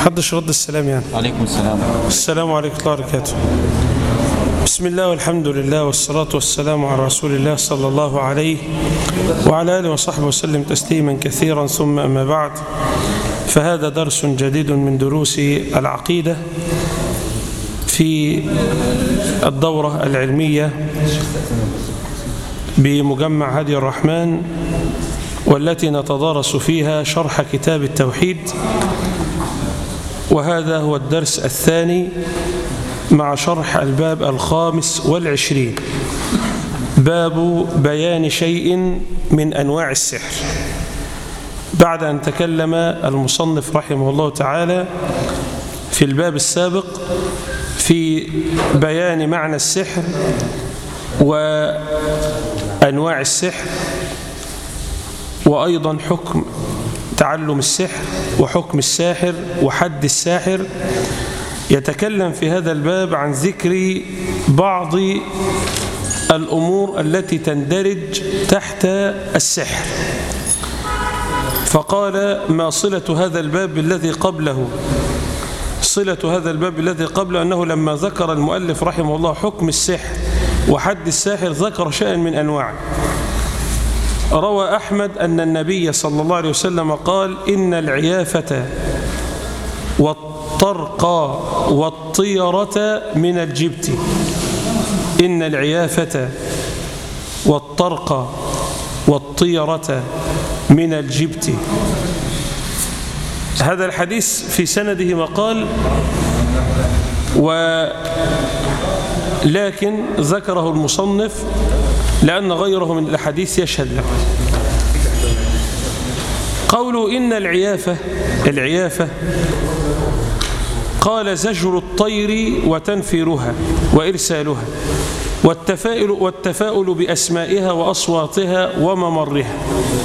محدش رد السلام يعني عليكم السلام السلام عليكم ورحمة الله وبركاته بسم الله والحمد لله والصلاة والسلام على رسول الله صلى الله عليه وعلى آله وصحبه وسلم تسليما كثيرا ثم أما بعد فهذا درس جديد من دروس العقيدة في الدورة العلمية بمجمع هدي الرحمن والتي نتدارس فيها شرح كتاب التوحيد وهذا هو الدرس الثاني مع شرح الباب الخامس والعشرين باب بيان شيء من أنواع السحر بعد أن تكلم المصنف رحمه الله تعالى في الباب السابق في بيان معنى السحر وأنواع السحر وأيضا حكم تعلم السحر وحكم الساحر وحد الساحر يتكلم في هذا الباب عن ذكر بعض الأمور التي تندرج تحت السحر فقال ما صلة هذا الباب الذي قبله صلة هذا الباب الذي قبله أنه لما ذكر المؤلف رحمه الله حكم السحر وحد الساحر ذكر شيئا من أنواعه روى أحمد أن النبي صلى الله عليه وسلم قال إن العيافة والطرق والطيرة من الجبت إن العيافة والطرق والطيرة من الجبت هذا الحديث في سنده مقال ولكن ذكره المصنف لأن غيره من الحديث يشهد له قولوا إن العيافة العيافة قال زجر الطير وتنفيرها وإرسالها والتفاؤل, والتفاؤل بأسمائها وأصواتها وممرها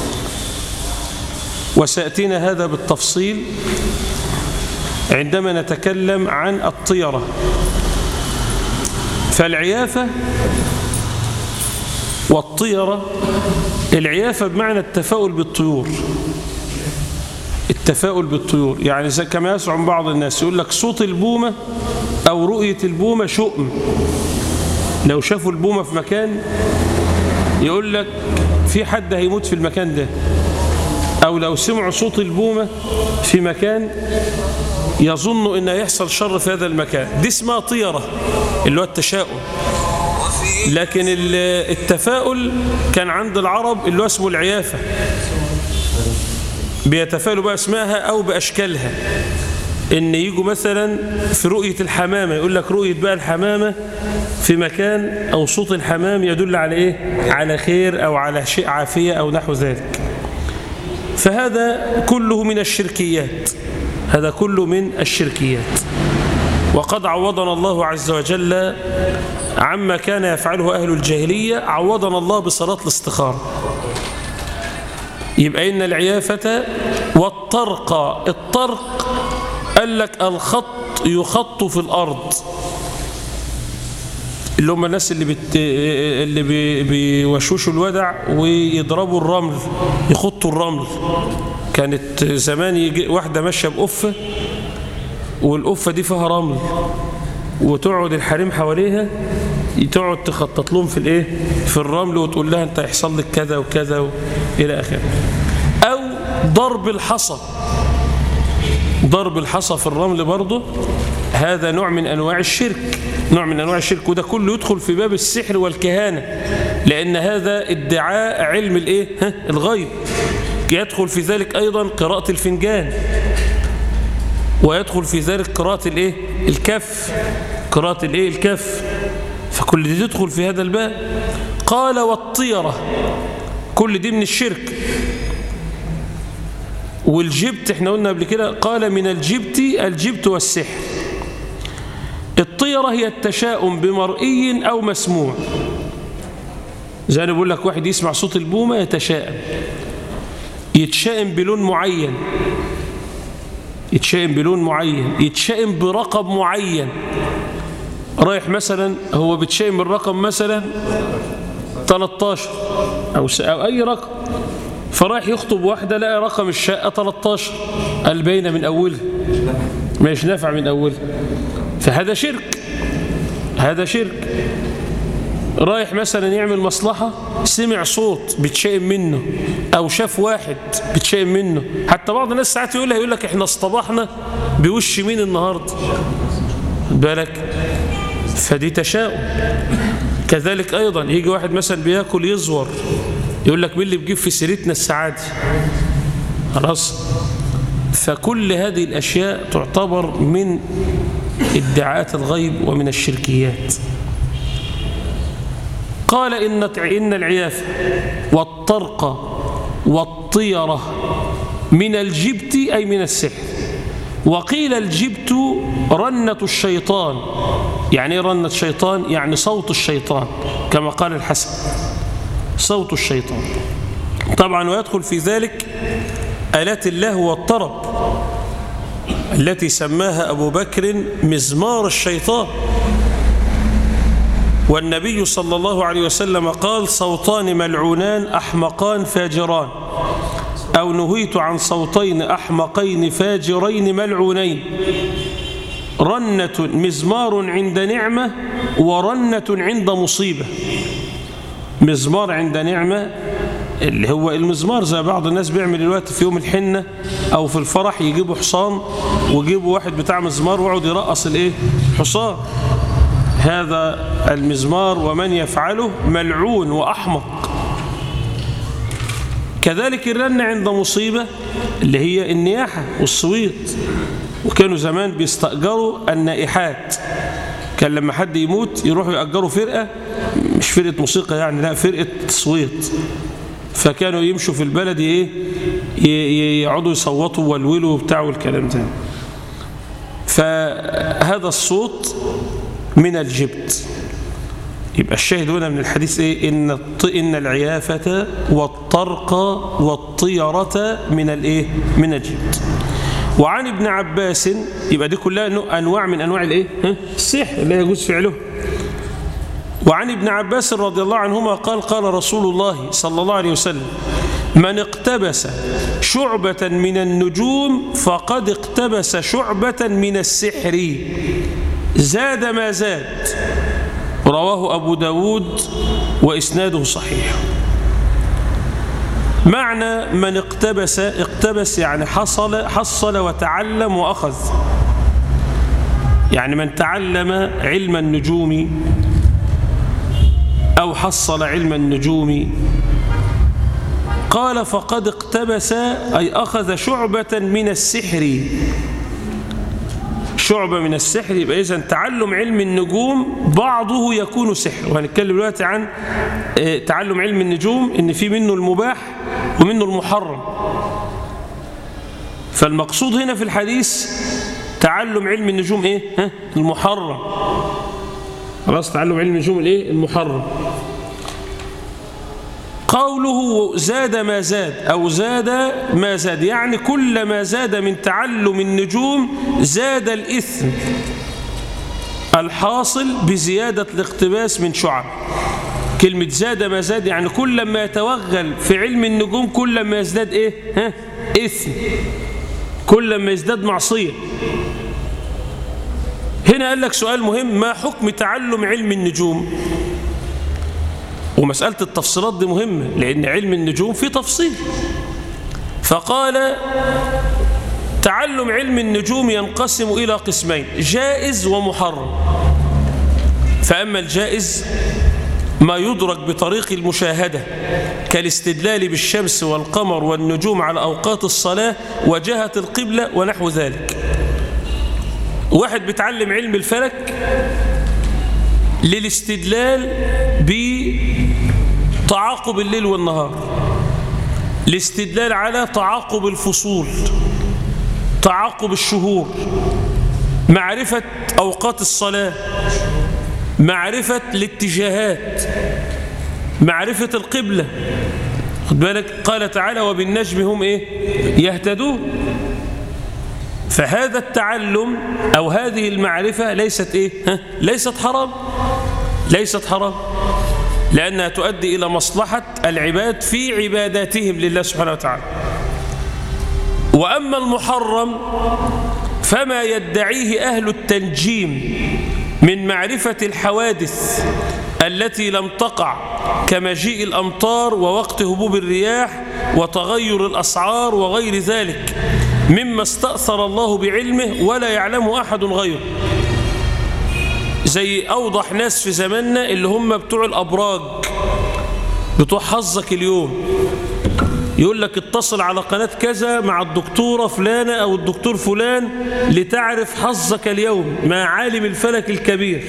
وسأتينا هذا بالتفصيل عندما نتكلم عن الطيرة فالعيافة والطيرة العيافة بمعنى التفاؤل بالطيور التفاؤل بالطيور يعني زي كما يزعم بعض الناس يقول لك صوت البومة أو رؤية البومة شؤم لو شافوا البومة في مكان يقول لك في حد هيموت في المكان ده أو لو سمعوا صوت البومة في مكان يظن أن يحصل شر في هذا المكان دي اسمها طيرة اللي هو التشاؤم لكن التفاؤل كان عند العرب اللي هو اسمه العيافة بيتفاءلوا بأسمائها أو بأشكالها إن يجوا مثلا في رؤية الحمامة يقول لك رؤية بقى الحمامة في مكان أو صوت الحمام يدل على إيه على خير أو على شيء عافية أو نحو ذلك فهذا كله من الشركيات هذا كله من الشركيات وقد عوضنا الله عز وجل عما كان يفعله أهل الجاهلية عوضنا الله بصلاة الاستخارة يبقى إن العيافة والطرق الطرق قال لك الخط يخط في الأرض اللي هم الناس اللي بت... اللي بي... بيوشوشوا الودع ويضربوا الرمل يخطوا الرمل كانت زمان يجي واحدة ماشية بقفة والقفة دي فيها رمل وتقعد الحريم حواليها تقعد تخطط لهم في الايه في الرمل وتقول لها انت هيحصل لك كذا وكذا الى اخره او ضرب الحصى ضرب الحصى في الرمل برضه هذا نوع من انواع الشرك نوع من انواع الشرك وده كله يدخل في باب السحر والكهانه لان هذا ادعاء علم الايه ها الغيب يدخل في ذلك ايضا قراءه الفنجان ويدخل في ذلك قراءه الايه الكف قراءه الايه الكف فكل دي تدخل في هذا الباب قال والطيرة كل دي من الشرك والجبت احنا قلنا قبل كده قال من الجبت الجبت والسحر الطيرة هي التشاؤم بمرئي أو مسموع زي أنا بقول لك واحد يسمع صوت البومة يتشائم يتشائم بلون معين يتشائم بلون معين يتشائم برقم معين رايح مثلا هو بتشائم الرقم مثلا 13 أو, أو أي رقم فرايح يخطب واحدة لقى رقم الشقة 13 قال باينة من أولها مش نافع من أوله فهذا شرك هذا شرك رايح مثلا يعمل مصلحة سمع صوت بتشائم منه أو شاف واحد بتشائم منه حتى بعض الناس ساعات يقولها يقول لك احنا اصطبحنا بوش مين النهاردة بالك فدي تشاؤم كذلك أيضا يجي واحد مثلا بياكل يزور يقول لك مين اللي بيجيب في سيرتنا السعادة خلاص فكل هذه الأشياء تعتبر من ادعاءات الغيب ومن الشركيات قال إن إن العيافة والطرق والطيرة من الجبت أي من السحر وقيل الجبت رنة الشيطان يعني ايه رنة الشيطان يعني صوت الشيطان كما قال الحسن صوت الشيطان طبعا ويدخل في ذلك آلات الله والطرب التي سماها أبو بكر مزمار الشيطان والنبي صلى الله عليه وسلم قال صوتان ملعونان أحمقان فاجران أو نهيت عن صوتين أحمقين فاجرين ملعونين رنة مزمار عند نعمة ورنة عند مصيبة مزمار عند نعمة اللي هو المزمار زي بعض الناس بيعمل الوقت في يوم الحنة أو في الفرح يجيبوا حصان ويجيبوا واحد بتاع مزمار ويقعد يرقص الايه حصان هذا المزمار ومن يفعله ملعون وأحمق كذلك الرنة عند مصيبة اللي هي النياحة والصويت وكانوا زمان بيستأجروا النائحات كان لما حد يموت يروحوا يأجروا فرقة مش فرقة موسيقى يعني لا فرقة صويت فكانوا يمشوا في البلد ايه يقعدوا يصوتوا والولوا وبتاع والكلام ده فهذا الصوت من الجبت يبقى الشاهد هنا من الحديث ايه ان ان العيافه والطرق والطيره من الايه من الجبت وعن ابن عباس يبقى دي كلها انواع من انواع الايه السحر لا يجوز فعله وعن ابن عباس رضي الله عنهما قال قال رسول الله صلى الله عليه وسلم من اقتبس شعبة من النجوم فقد اقتبس شعبة من السحر زاد ما زاد رواه أبو داود وإسناده صحيح معنى من اقتبس اقتبس يعني حصل حصل وتعلم وأخذ يعني من تعلم علم النجوم أو حصل علم النجوم قال فقد اقتبس أي أخذ شعبة من السحر شعبة من السحر يبقى إذن تعلم علم النجوم بعضه يكون سحر وهنتكلم دلوقتي عن تعلم علم النجوم إن في منه المباح ومنه المحرم فالمقصود هنا في الحديث تعلم علم النجوم إيه؟ ها؟ المحرم خلاص تعلم علم النجوم الإيه؟ المحرم قوله زاد ما زاد أو زاد ما زاد يعني كل ما زاد من تعلم النجوم زاد الإثم الحاصل بزيادة الاقتباس من شعب كلمة زاد ما زاد يعني كل ما يتوغل في علم النجوم كل ما يزداد إيه؟ ها؟ إثم كل ما يزداد معصية هنا قال لك سؤال مهم ما حكم تعلم علم النجوم ومسألة التفصيلات دي مهمة لأن علم النجوم فيه تفصيل فقال تعلم علم النجوم ينقسم إلى قسمين جائز ومحرم فأما الجائز ما يدرك بطريق المشاهدة كالاستدلال بالشمس والقمر والنجوم على أوقات الصلاة وجهة القبلة ونحو ذلك واحد بيتعلم علم الفلك للاستدلال بتعاقب الليل والنهار الاستدلال على تعاقب الفصول تعاقب الشهور معرفة أوقات الصلاة معرفة الاتجاهات معرفة القبلة خد بالك قال تعالى وبالنجم هم إيه يهتدون فهذا التعلم أو هذه المعرفة ليست إيه ها؟ ليست حرام ليست حرام لأنها تؤدي إلى مصلحة العباد في عباداتهم لله سبحانه وتعالى وأما المحرم فما يدعيه أهل التنجيم من معرفة الحوادث التي لم تقع كمجيء الأمطار ووقت هبوب الرياح وتغير الأسعار وغير ذلك مما استأثر الله بعلمه ولا يعلم أحد غيره زي أوضح ناس في زماننا اللي هم بتوع الأبراج بتوع حظك اليوم يقول لك اتصل على قناة كذا مع الدكتورة فلانة أو الدكتور فلان لتعرف حظك اليوم مع عالم الفلك الكبير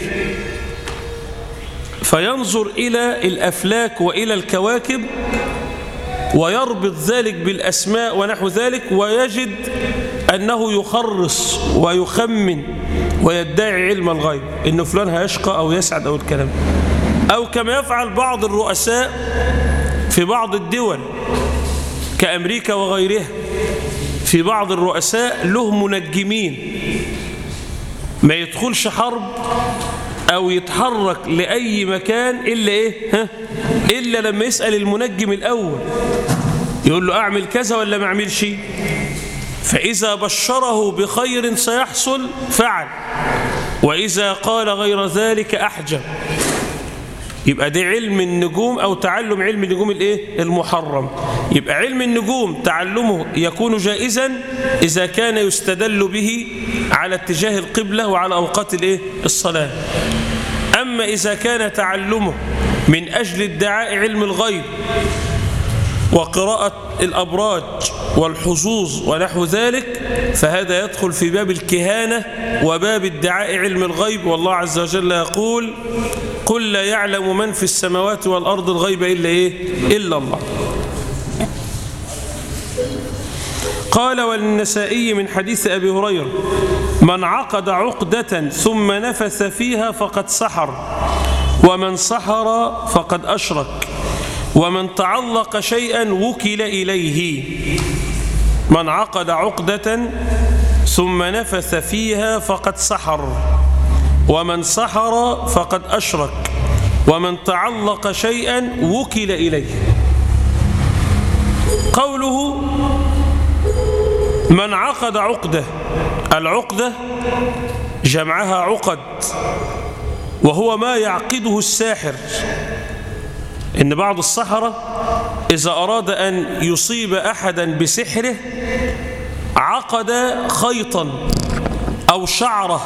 فينظر إلى الأفلاك وإلى الكواكب ويربط ذلك بالأسماء ونحو ذلك ويجد أنه يخرص ويخمن ويدعي علم الغيب إن فلان هيشقى أو يسعد أو الكلام أو كما يفعل بعض الرؤساء في بعض الدول كأمريكا وغيرها في بعض الرؤساء له منجمين ما يدخلش حرب أو يتحرك لأي مكان إلا إيه ها؟ إلا لما يسأل المنجم الأول يقول له أعمل كذا ولا ما أعملش فإذا بشره بخير سيحصل فعل وإذا قال غير ذلك أحجب يبقى ده علم النجوم أو تعلم علم النجوم الإيه؟ المحرم يبقى علم النجوم تعلمه يكون جائزا إذا كان يستدل به على اتجاه القبلة وعلى أوقات الإيه؟ الصلاة أما إذا كان تعلمه من أجل ادعاء علم الغيب وقراءة الأبراج والحظوظ ونحو ذلك فهذا يدخل في باب الكهانة وباب ادعاء علم الغيب والله عز وجل يقول قل لا يعلم من في السماوات والأرض الغيب إلا إيه؟ إلا الله قال والنسائي من حديث أبي هريرة من عقد عقدة ثم نفث فيها فقد سحر ومن سحر فقد أشرك ومن تعلق شيئا وكل إليه من عقد عقدة ثم نفث فيها فقد سحر ومن سحر فقد أشرك ومن تعلق شيئا وكل إليه قوله من عقد عقدة العقدة جمعها عقد وهو ما يعقده الساحر إن بعض السحرة إذا أراد أن يصيب أحدا بسحره عقد خيطا أو شعرة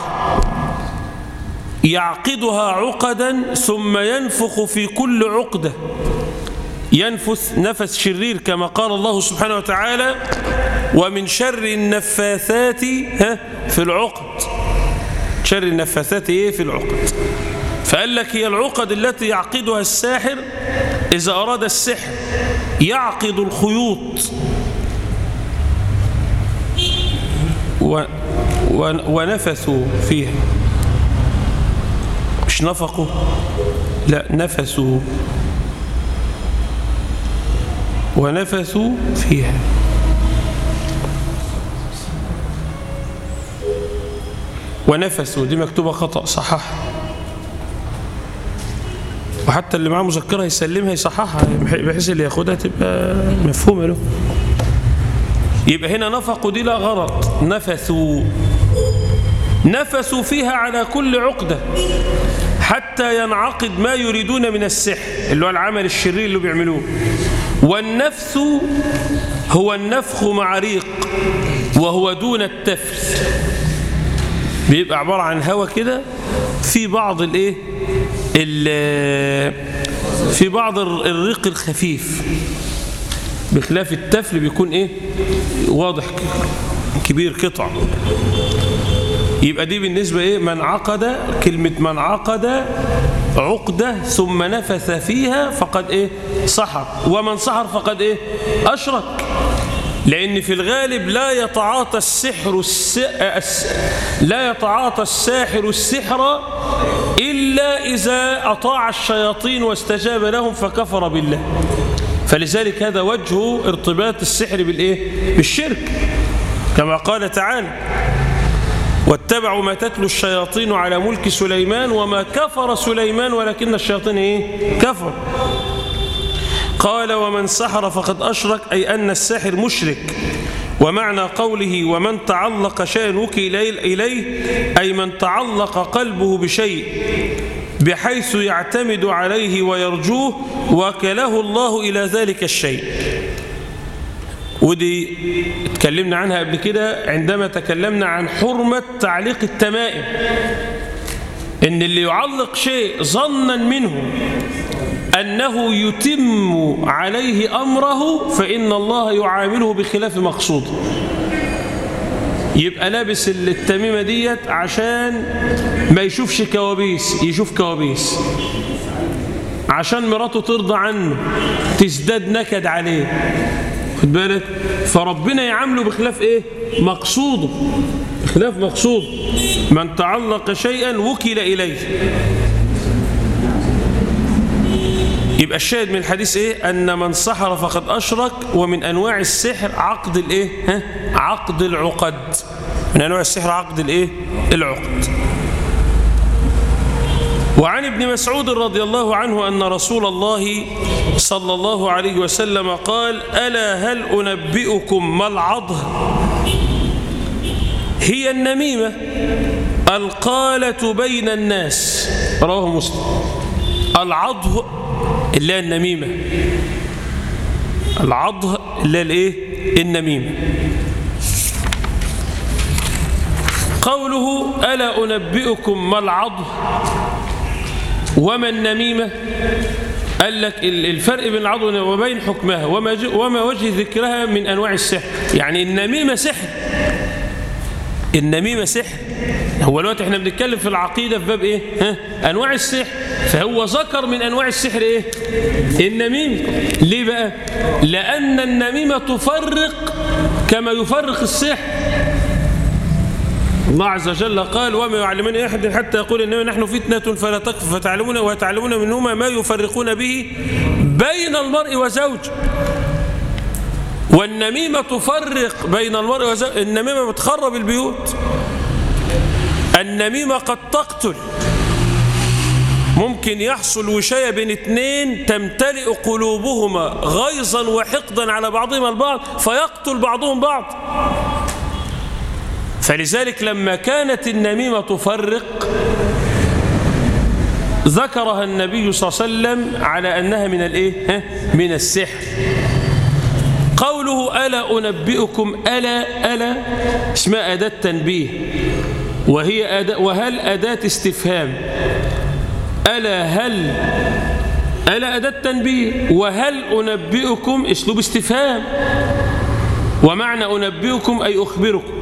يعقدها عقدا ثم ينفخ في كل عقدة ينفث نفس شرير كما قال الله سبحانه وتعالى ومن شر النفاثات في العقد شر النفاثات ايه في العقد فقال لك هي العقد التي يعقدها الساحر إذا أراد السحر يعقد الخيوط و ونفثوا فيها مش نفقوا لا نفثوا ونفثوا فيها ونفثوا دي مكتوبة خطأ صحح وحتى اللي معاه مذكرة يسلمها يصححها بحيث اللي ياخدها تبقى مفهومة له يبقى هنا نفقوا دي لا غلط نفثوا نفثوا فيها على كل عقدة حتى ينعقد ما يريدون من السحر اللي هو العمل الشرير اللي بيعملوه والنفث هو النفخ مع ريق وهو دون التفل بيبقى عبارة عن هوا كده في بعض الايه في بعض الريق الخفيف بخلاف التفل بيكون ايه واضح كبير قطع يبقى دي بالنسبة ايه من عقد كلمة من عقد عقدة ثم نفث فيها فقد ايه سحر ومن سحر فقد ايه اشرك لأن في الغالب لا يتعاطى السحر الس... لا يتعاطى الساحر السحر إلا إذا أطاع الشياطين واستجاب لهم فكفر بالله فلذلك هذا وجه ارتباط السحر بالإيه؟ بالشرك كما قال تعالى واتبعوا ما تتلو الشياطين على ملك سليمان وما كفر سليمان ولكن الشياطين إيه؟ كفر قال ومن سحر فقد أشرك أي أن الساحر مشرك ومعنى قوله ومن تعلق شيئا وكل إليه أي من تعلق قلبه بشيء بحيث يعتمد عليه ويرجوه وكله الله إلى ذلك الشيء ودي اتكلمنا عنها قبل كده عندما تكلمنا عن حرمة تعليق التمائم ان اللي يعلق شيء ظنا منه أنه يتم عليه أمره فإن الله يعامله بخلاف مقصوده يبقى لابس التميمة ديت عشان ما يشوفش كوابيس يشوف كوابيس عشان مراته ترضى عنه تزداد نكد عليه خد بالك فربنا يعامله بخلاف ايه مقصوده بخلاف مقصود من تعلق شيئا وكل إليه يبقى الشاهد من الحديث ايه ان من سحر فقد اشرك ومن انواع السحر عقد الايه ها عقد العقد من انواع السحر عقد الايه العقد وعن ابن مسعود رضي الله عنه ان رسول الله صلى الله عليه وسلم قال الا هل انبئكم ما العضه هي النميمه القاله بين الناس رواه مسلم العضه اللي هي النميمة العضه اللي هي الايه النميمة قوله ألا أنبئكم ما العضه وما النميمة قال لك الفرق بين العضو وبين حكمها وما, وما وجه ذكرها من أنواع السحر يعني النميمة سحر النميمة سحر هو الوقت احنا بنتكلم في العقيدة في باب ايه ها؟ انواع السحر فهو ذكر من انواع السحر ايه النميمة ليه بقى لان النميمة تفرق كما يفرق السحر الله عز وجل قال وما يعلمون احد حتى يقول انما نحن فتنة فلا تكفر فتعلمون وتعلمون منهما ما يفرقون به بين المرء وزوجه والنميمة تفرق بين المرء وزوجه النميمة بتخرب البيوت النميمة قد تقتل ممكن يحصل وشاية بين اتنين تمتلئ قلوبهما غيظا وحقدا على بعضهما البعض فيقتل بعضهم بعض فلذلك لما كانت النميمة تفرق ذكرها النبي صلى الله عليه وسلم على أنها من الإيه؟ من السحر قوله ألا أنبئكم ألا ألا اسمها أداة تنبيه وهي أداة وهل أداة استفهام ألا هل ألا أداة تنبيه وهل أنبئكم اسلوب استفهام ومعنى أنبئكم أي أخبركم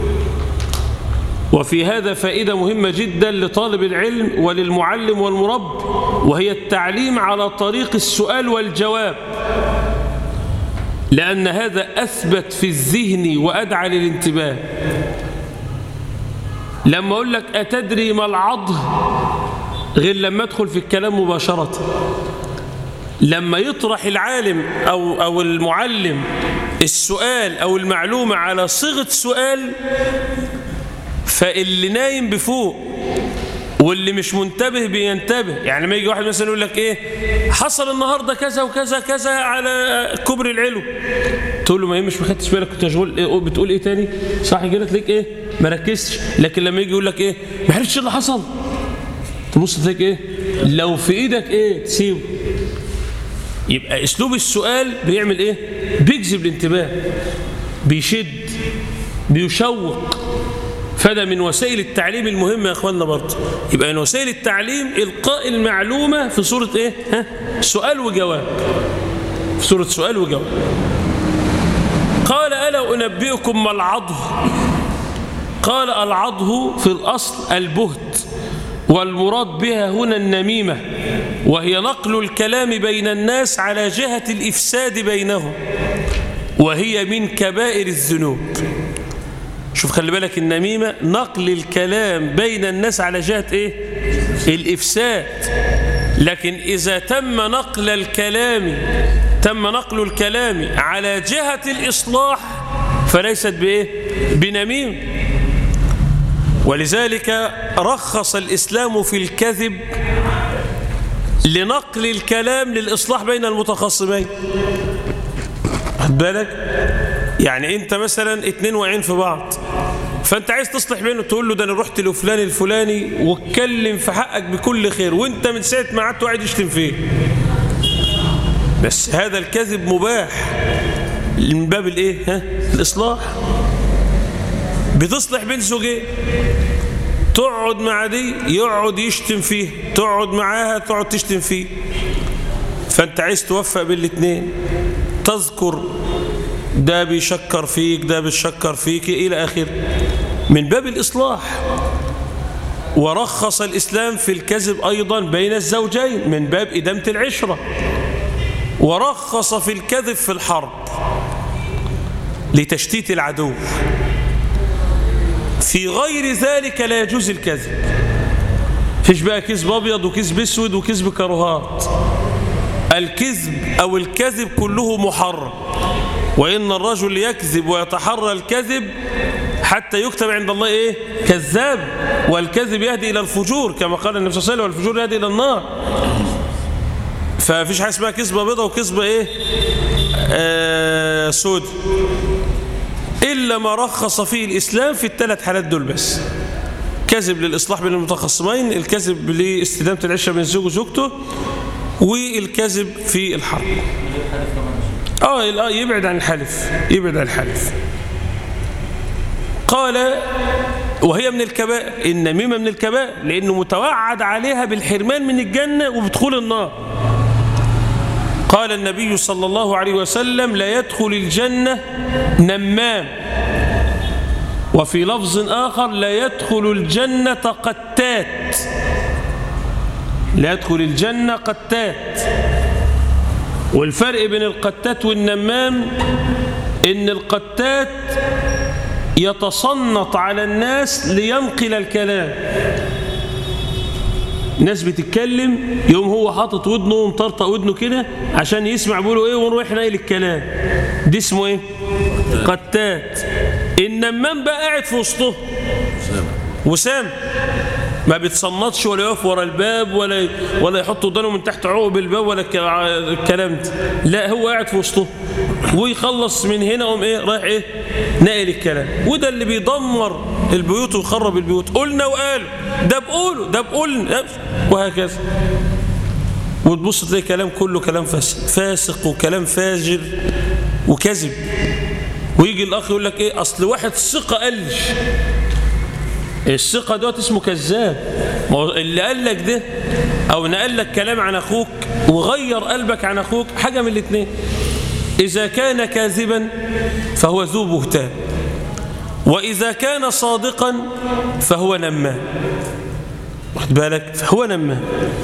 وفي هذا فائدة مهمة جدا لطالب العلم وللمعلم والمرب وهي التعليم على طريق السؤال والجواب لأن هذا أثبت في الذهن وأدعى للانتباه لما أقول لك أتدري ما العضه غير لما أدخل في الكلام مباشرة لما يطرح العالم أو, أو المعلم السؤال أو المعلومة على صيغة سؤال فاللي نايم بفوق واللي مش منتبه بينتبه يعني لما يجي واحد مثلا يقول لك ايه حصل النهارده كذا وكذا كذا على كبر العلو تقول له ما مش ما خدتش بالك كنت مشغول إيه بتقول ايه تاني صح كده تلاقيك ايه ما ركزتش لكن لما يجي يقول لك ايه ما عرفتش اللي حصل تبص تلاقيك ايه لو في ايدك ايه تسيبه يبقى اسلوب السؤال بيعمل ايه بيجذب الانتباه بيشد بيشوق فده من وسائل التعليم المهمة يا أخواننا برضه يبقى من وسائل التعليم إلقاء المعلومة في صورة إيه؟ ها؟ سؤال وجواب في صورة سؤال وجواب قال ألا أنبئكم ما العضه قال العضه في الأصل البهت والمراد بها هنا النميمة وهي نقل الكلام بين الناس على جهة الإفساد بينهم وهي من كبائر الذنوب شوف خلي بالك النميمة نقل الكلام بين الناس على جهة ايه الإفساد لكن إذا تم نقل الكلام تم نقل الكلام على جهة الإصلاح فليست بإيه بنميم ولذلك رخص الإسلام في الكذب لنقل الكلام للإصلاح بين المتخاصمين خد بالك يعني انت مثلا اتنين واقعين في بعض فانت عايز تصلح بينه تقول له ده انا رحت لفلان الفلاني واتكلم في حقك بكل خير وانت من ساعه ما قعدت قاعد يشتم فيه بس هذا الكذب مباح من باب الايه ها الاصلاح بتصلح بين زوجين تقعد مع دي يقعد يشتم فيه تقعد معاها تقعد تشتم فيه فانت عايز توفق بين الاثنين تذكر ده بيشكر فيك ده بيشكر فيك إلى آخر من باب الإصلاح ورخص الإسلام في الكذب أيضا بين الزوجين من باب إدامة العشرة ورخص في الكذب في الحرب لتشتيت العدو في غير ذلك لا يجوز الكذب فيش بقى كذب أبيض وكذب أسود وكذب كرهات الكذب أو الكذب كله محرم وإن الرجل يكذب ويتحرى الكذب حتى يكتب عند الله إيه كذاب والكذب يهدي إلى الفجور كما قال النبي صلى الله عليه وسلم والفجور يهدي إلى النار ففيش حاجة اسمها كذبة بيضة وكذبة إيه آه سود إلا ما رخص فيه الإسلام في الثلاث حالات دول بس كذب للإصلاح بين المتخصمين الكذب لاستدامة العشرة بين الزوج وزوجته والكذب في الحرب اه يبعد عن الحلف يبعد عن الحلف قال وهي من الكبائر النميمة من الكبائر لأنه متوعد عليها بالحرمان من الجنة وبدخول النار قال النبي صلى الله عليه وسلم لا يدخل الجنة نمام وفي لفظ آخر لا يدخل الجنة قتات لا يدخل الجنة قتات والفرق بين القتات والنمام ان القتات يتصنط على الناس لينقل الكلام ناس بتتكلم يوم هو حاطط ودنه ومطرطق ودنه كده عشان يسمع بيقولوا ايه ونروح ناقل الكلام دي اسمه ايه قتات النمام بقى قاعد في وسطه وسام ما بيتصنطش ولا يقف ورا الباب ولا ولا يحط ودانه من تحت عقب الباب ولا الكلام ده لا هو قاعد في وسطه ويخلص من هنا قوم ايه رايح ايه ناقل الكلام وده اللي بيدمر البيوت ويخرب البيوت قلنا وقالوا ده بقوله ده بقول وهكذا وتبص تلاقي كلام كله كلام فاسق فاسق وكلام فاجر وكذب ويجي الاخ يقول لك ايه اصل واحد ثقه قالش الثقة دوت اسمه كذاب اللي قال لك ده أو نقل لك كلام عن أخوك وغير قلبك عن أخوك حاجة من الاثنين إذا كان كاذبا فهو ذو بهتان وإذا كان صادقا فهو نمام واخد بالك فهو نمام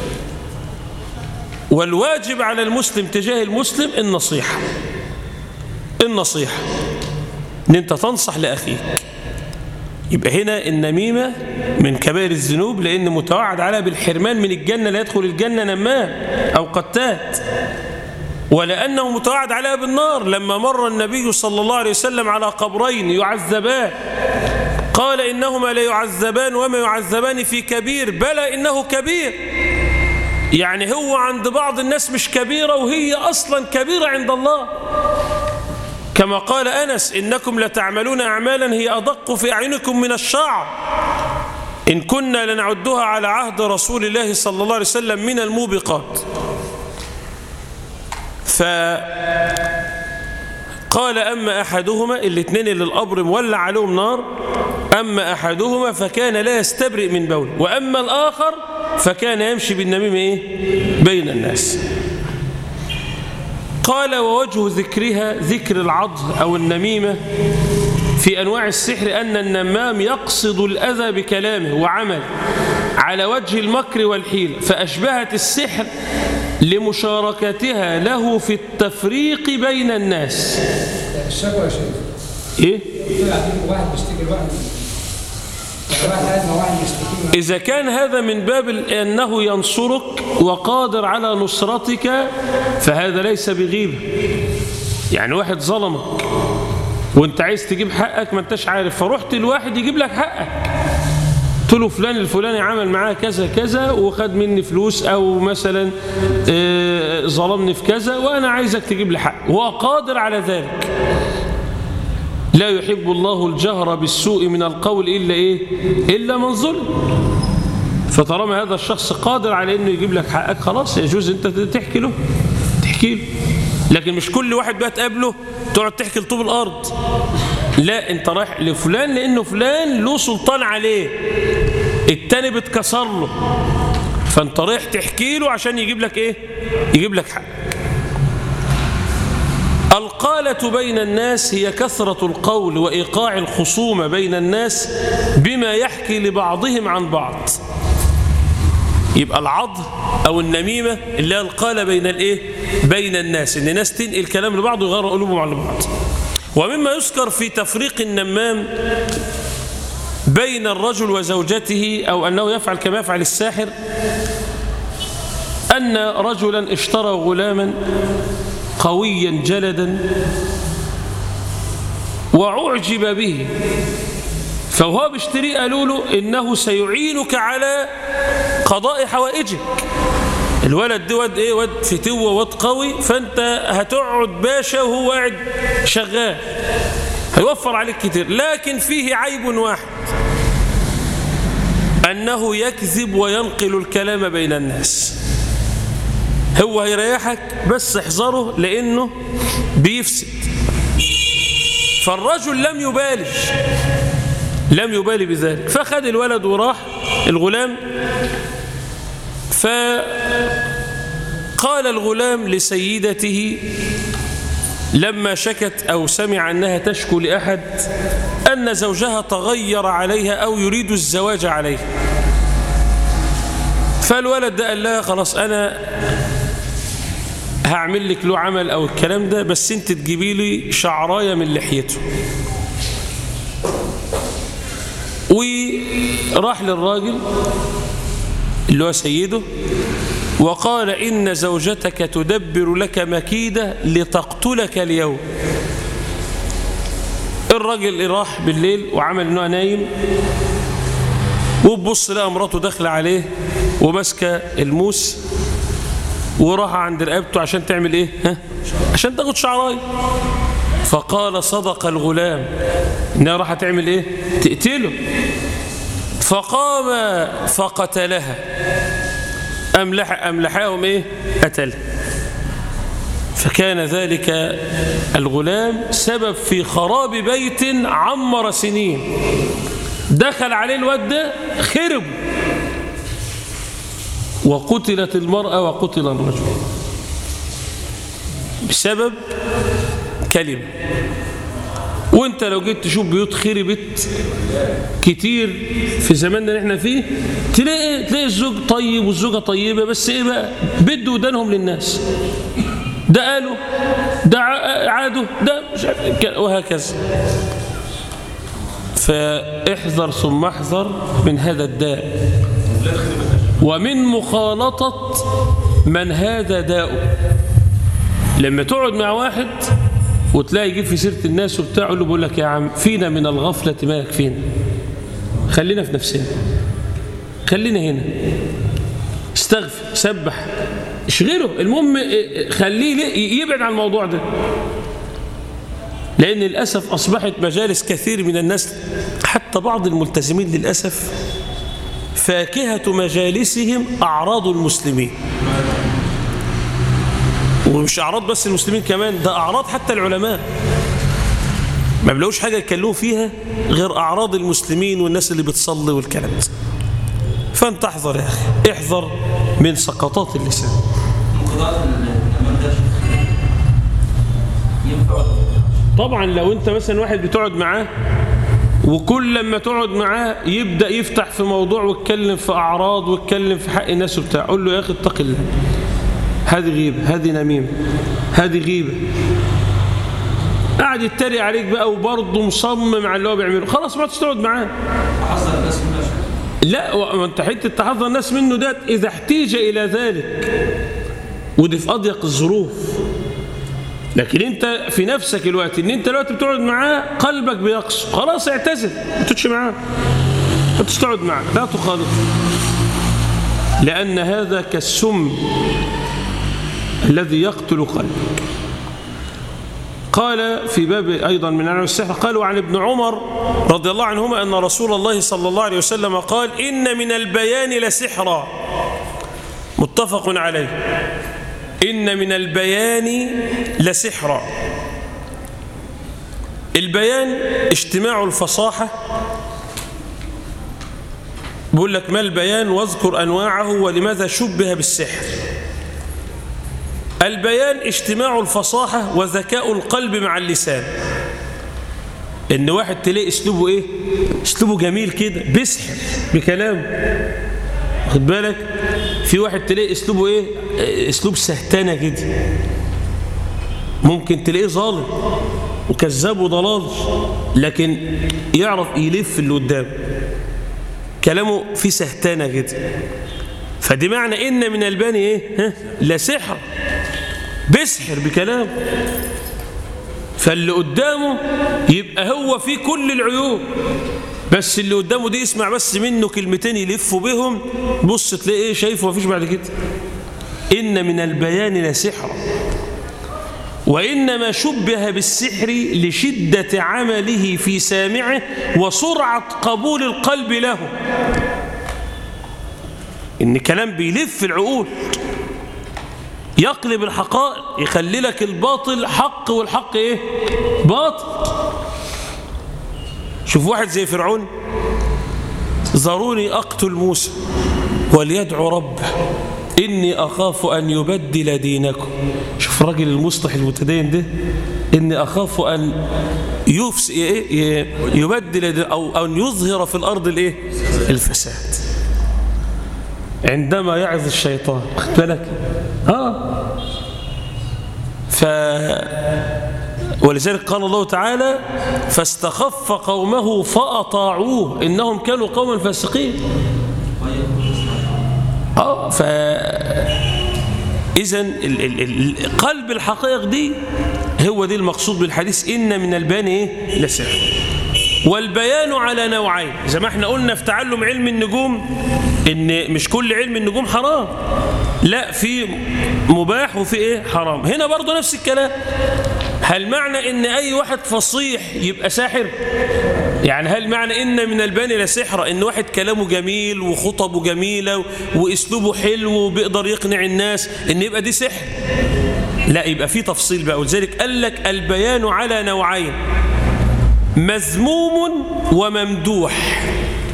والواجب على المسلم تجاه المسلم النصيحة النصيحة ان انت تنصح لأخيك يبقى هنا النميمة من كبائر الذنوب لأن متوعد عليها بالحرمان من الجنة لا يدخل الجنة نمام أو قتات ولأنه متوعد عليها بالنار لما مر النبي صلى الله عليه وسلم على قبرين يعذبان قال إنهما لا يعذبان وما يعذبان في كبير بلى إنه كبير يعني هو عند بعض الناس مش كبيرة وهي أصلا كبيرة عند الله كما قال أنس إنكم لتعملون أعمالا هي أدق في أعينكم من الشعر إن كنا لنعدها على عهد رسول الله صلى الله عليه وسلم من الموبقات فقال أما أحدهما الاثنين اللي القبر مولع عليهم نار أما أحدهما فكان لا يستبرئ من بول وأما الآخر فكان يمشي بالنميمة إيه؟ بين الناس قال ووجه ذكرها ذكر العض أو النميمة في أنواع السحر أن النمام يقصد الأذى بكلامه وعمل على وجه المكر والحيل فأشبهت السحر لمشاركتها له في التفريق بين الناس الشكوى يا شيخ إيه؟ واحد بيشتكي لواحد واحد قاعد مع واحد يشتكي إذا كان هذا من باب أنه ينصرك وقادر على نصرتك فهذا ليس بغيبة يعني واحد ظلمك وانت عايز تجيب حقك ما انتش عارف فرحت الواحد يجيب لك حقك قلت له فلان الفلاني عمل معاه كذا كذا وخد مني فلوس او مثلا آه، ظلمني في كذا وانا عايزك تجيب لي حق هو قادر على ذلك لا يحب الله الجهر بالسوء من القول إلا إيه إلا من ظلم فطالما هذا الشخص قادر على انه يجيب لك حقك خلاص يجوز انت تحكي له تحكي له لكن مش كل واحد بقى تقابله تقعد تحكي لطوب الارض لا انت رايح لفلان لانه فلان له سلطان عليه التاني بتكسر له فانت رايح تحكي له عشان يجيب لك ايه يجيب لك حق القالة بين الناس هي كثرة القول وإيقاع الخصومة بين الناس بما يحكي لبعضهم عن بعض يبقى العض أو النميمة اللي هي القالة بين الإيه؟ بين الناس إن الناس تنقل كلام لبعض ويغير قلوبهم على بعض ومما يذكر في تفريق النمام بين الرجل وزوجته أو أنه يفعل كما يفعل الساحر أن رجلا اشترى غلاما قويا جلدا وأعجب به فهو بيشتريه قالوا له إنه سيعينك على قضاء حوائجك الولد ده واد ايه واد فتوه واد قوي فانت هتقعد باشا وهو قاعد شغال هيوفر عليك كتير لكن فيه عيب واحد انه يكذب وينقل الكلام بين الناس هو هيريحك بس احذره لانه بيفسد فالرجل لم يبالي لم يبالي بذلك فخد الولد وراح الغلام فقال الغلام لسيدته لما شكت أو سمع أنها تشكو لأحد أن زوجها تغير عليها أو يريد الزواج عليها فالولد ده قال لها خلاص أنا هعمل لك له عمل أو الكلام ده بس أنت تجيبي لي شعراية من لحيته وراح للراجل اللي هو سيده وقال إن زوجتك تدبر لك مكيدة لتقتلك اليوم الراجل راح بالليل وعمل انه نايم وبص لقى مراته داخله عليه وماسكه الموس وراح عند رقبته عشان تعمل ايه ها؟ عشان تاخد شعراي فقال صدق الغلام انها راح تعمل ايه تقتله فقام فقتلها أملح أملحهم إيه قتل فكان ذلك الغلام سبب في خراب بيت عمر سنين دخل عليه الواد ده خرب وقتلت المرأة وقتل الرجل بسبب كلمة وانت لو جيت تشوف بيوت خربت كتير في زماننا اللي احنا فيه تلاقي تلاقي الزوج طيب والزوجه طيبه بس ايه بقى بدوا ودانهم للناس ده قالوا ده عادوا ده مش عارف وهكذا فاحذر ثم احذر من هذا الداء ومن مخالطة من هذا داؤه لما تقعد مع واحد وتلاقي يجيب في سيره الناس وبتاع له بيقول لك يا عم فينا من الغفله ما يكفينا خلينا في نفسنا خلينا هنا استغفر سبح اشغله المهم خليه يبعد عن الموضوع ده لأن للأسف أصبحت مجالس كثير من الناس حتى بعض الملتزمين للأسف فاكهة مجالسهم أعراض المسلمين ومش أعراض بس المسلمين كمان ده أعراض حتى العلماء ما بلاقوش حاجة يتكلموا فيها غير أعراض المسلمين والناس اللي بتصلي والكلام ده فأنت احذر يا أخي احذر من سقطات اللسان طبعا لو انت مثلا واحد بتقعد معاه وكل لما تقعد معاه يبدأ يفتح في موضوع ويتكلم في أعراض ويتكلم في حق الناس وبتاع قول له يا أخي اتق الله هذه غيبة هذه نميمة هذه غيبة قاعد يتريق عليك بقى وبرضه مصمم على اللي هو بيعمله خلاص ما تقعد معاه لا وانت حته تحذر الناس منه ده اذا احتيج الى ذلك ودي في اضيق الظروف لكن انت في نفسك الوقت ان انت الوقت بتقعد معاه قلبك بيقسو خلاص اعتزل ما تقعدش معاه ما تقعد معاه لا تخالطه لان هذا كالسم الذي يقتل قلبك قال في باب أيضا من أنواع السحر قال وعن ابن عمر رضي الله عنهما أن رسول الله صلى الله عليه وسلم قال إن من البيان لسحرا متفق عليه إن من البيان لسحرا البيان اجتماع الفصاحة بيقول لك ما البيان واذكر أنواعه ولماذا شبه بالسحر البيان اجتماع الفصاحة وذكاء القلب مع اللسان ان واحد تلاقي اسلوبه ايه اسلوبه جميل كده بيسحر بكلام خد بالك في واحد تلاقي اسلوبه ايه اسلوب سهتانة كده ممكن تلاقيه ظالم وكذاب وضلال لكن يعرف يلف اللي قدامه كلامه فيه سهتانة كده فدي معنى إن من الباني إيه ها؟ لا سحر بيسحر بكلام فاللي قدامه يبقى هو فيه كل العيوب بس اللي قدامه دي يسمع بس منه كلمتين يلفوا بهم بص تلاقي ايه شايفه مفيش بعد كده إن من البيان لسحرا وإنما شبه بالسحر لشدة عمله في سامعه وسرعة قبول القلب له إن كلام بيلف العقول يقلب الحقائق يخلي لك الباطل حق والحق إيه باطل شوف واحد زي فرعون ذروني أقتل موسى وليدعو ربه إني أخاف أن يبدل دينكم شوف الراجل المصلح المتدين ده إني أخاف أن يفس يبدل أو أن يظهر في الأرض الإيه الفساد عندما يعظ الشيطان خد بالك آه ف ولذلك قال الله تعالى فاستخف قومه فأطاعوه إنهم كانوا قوما فاسقين اه ف اذا قلب الحقائق دي هو دي المقصود بالحديث ان من البيان ايه لسحر والبيان على نوعين زي ما احنا قلنا في تعلم علم النجوم ان مش كل علم النجوم حرام لا في مباح وفي ايه حرام هنا برضه نفس الكلام هل معنى ان اي واحد فصيح يبقى ساحر يعني هل معنى ان من البان لسحر ان واحد كلامه جميل وخطبه جميلة واسلوبه حلو وبيقدر يقنع الناس ان يبقى دي سحر لا يبقى في تفصيل بقى ولذلك قال لك البيان على نوعين مذموم وممدوح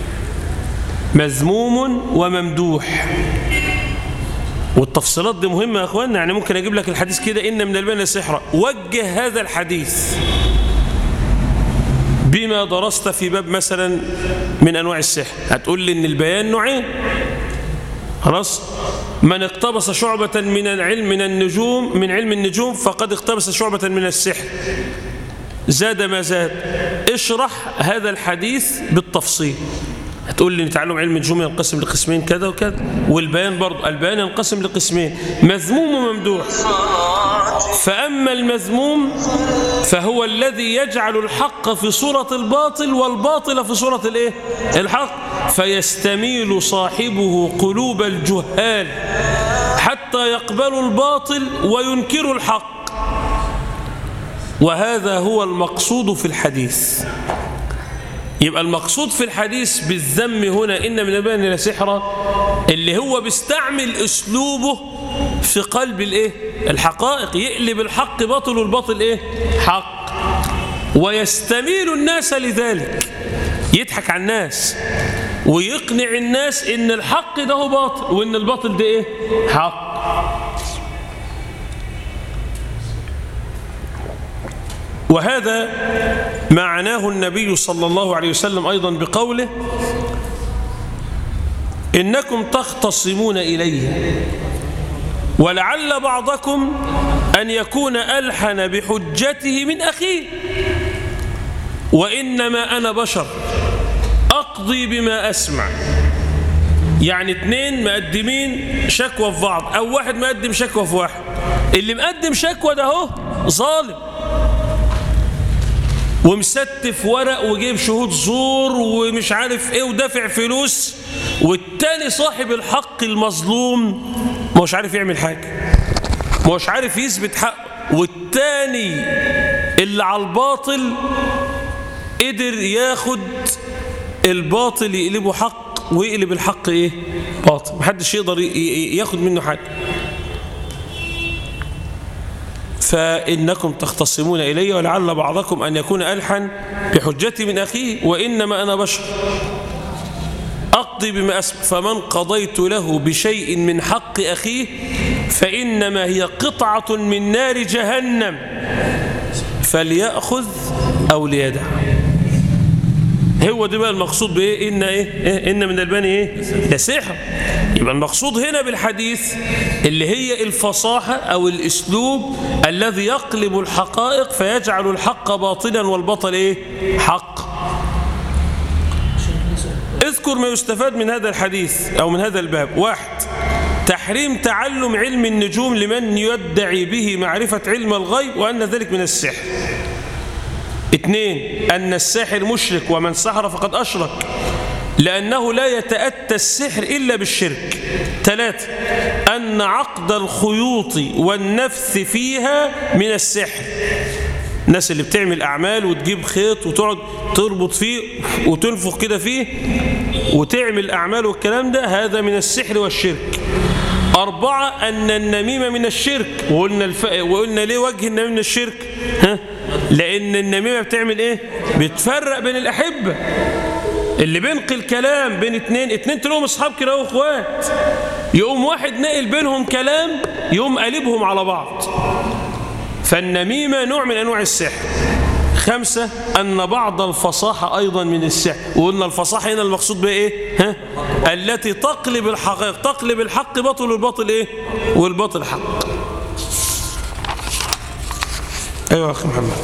مذموم وممدوح والتفصيلات دي مهمة يا أخوانا يعني ممكن أجيب لك الحديث كده إن من البين سحرة وجه هذا الحديث بما درست في باب مثلا من أنواع السحر هتقول لي إن البيان نوعين خلاص من اقتبس شعبة من العلم من النجوم من علم النجوم فقد اقتبس شعبة من السحر زاد ما زاد اشرح هذا الحديث بالتفصيل هتقول لي تعلم علم النجوم ينقسم لقسمين كذا وكذا والبيان برضه البيان ينقسم لقسمين مذموم وممدوح فأما المذموم فهو الذي يجعل الحق في صورة الباطل والباطل في صورة الايه الحق فيستميل صاحبه قلوب الجهال حتى يقبلوا الباطل وينكروا الحق وهذا هو المقصود في الحديث يبقى المقصود في الحديث بالذم هنا إن من البين إلى سحرة اللي هو بيستعمل أسلوبه في قلب الإيه؟ الحقائق يقلب الحق باطل والباطل إيه؟ حق ويستميل الناس لذلك يضحك على الناس ويقنع الناس إن الحق ده هو باطل وإن الباطل ده إيه؟ حق وهذا معناه النبي صلى الله عليه وسلم أيضا بقوله إنكم تختصمون إليه ولعل بعضكم أن يكون ألحن بحجته من أخيه وإنما أنا بشر أقضي بما أسمع يعني اتنين مقدمين شكوى في بعض أو واحد مقدم شكوى في واحد اللي مقدم شكوى ده هو ظالم ومستف ورق وجيب شهود زور ومش عارف ايه ودافع فلوس والتاني صاحب الحق المظلوم مش عارف يعمل حاجة مش عارف يثبت حق والتاني اللي على الباطل قدر ياخد الباطل يقلبه حق ويقلب الحق ايه باطل محدش يقدر ي- ي- ياخد منه حاجه فإنكم تختصمون إلي ولعل بعضكم أن يكون ألحن بحجتي من أخيه وإنما أنا بشر أقضي بما أسمع فمن قضيت له بشيء من حق أخيه فإنما هي قطعة من نار جهنم فليأخذ أو ليدع هو ده بقى المقصود بايه ان ايه إيه؟ ان من البني ايه ده سحر يبقى المقصود هنا بالحديث اللي هي الفصاحه او الاسلوب الذي يقلب الحقائق فيجعل الحق باطلا والبطل ايه حق اذكر ما يستفاد من هذا الحديث او من هذا الباب واحد تحريم تعلم علم النجوم لمن يدعي به معرفه علم الغيب وان ذلك من السحر اثنين أن الساحر مشرك ومن سحر فقد أشرك لأنه لا يتأتى السحر إلا بالشرك ثلاثة أن عقد الخيوط والنفث فيها من السحر الناس اللي بتعمل أعمال وتجيب خيط وتقعد تربط فيه وتنفخ كده فيه وتعمل أعمال والكلام ده هذا من السحر والشرك أربعة أن النميمة من الشرك وقلنا, الف... وقلنا ليه وجه النميمة من الشرك ها؟ لأن النميمة بتعمل إيه بتفرق بين الأحبة اللي بينقل كلام بين اتنين اتنين تلاقيهم اصحاب كده واخوات يقوم واحد ناقل بينهم كلام يقوم قلبهم على بعض فالنميمة نوع من أنواع السحر خمسة أن بعض الفصاحة أيضا من السحر وقلنا الفصاحة هنا المقصود بها إيه ها؟ التي تقلب الحقائق تقلب الحق بطل والباطل إيه والباطل حق أيوة يا أخي محمد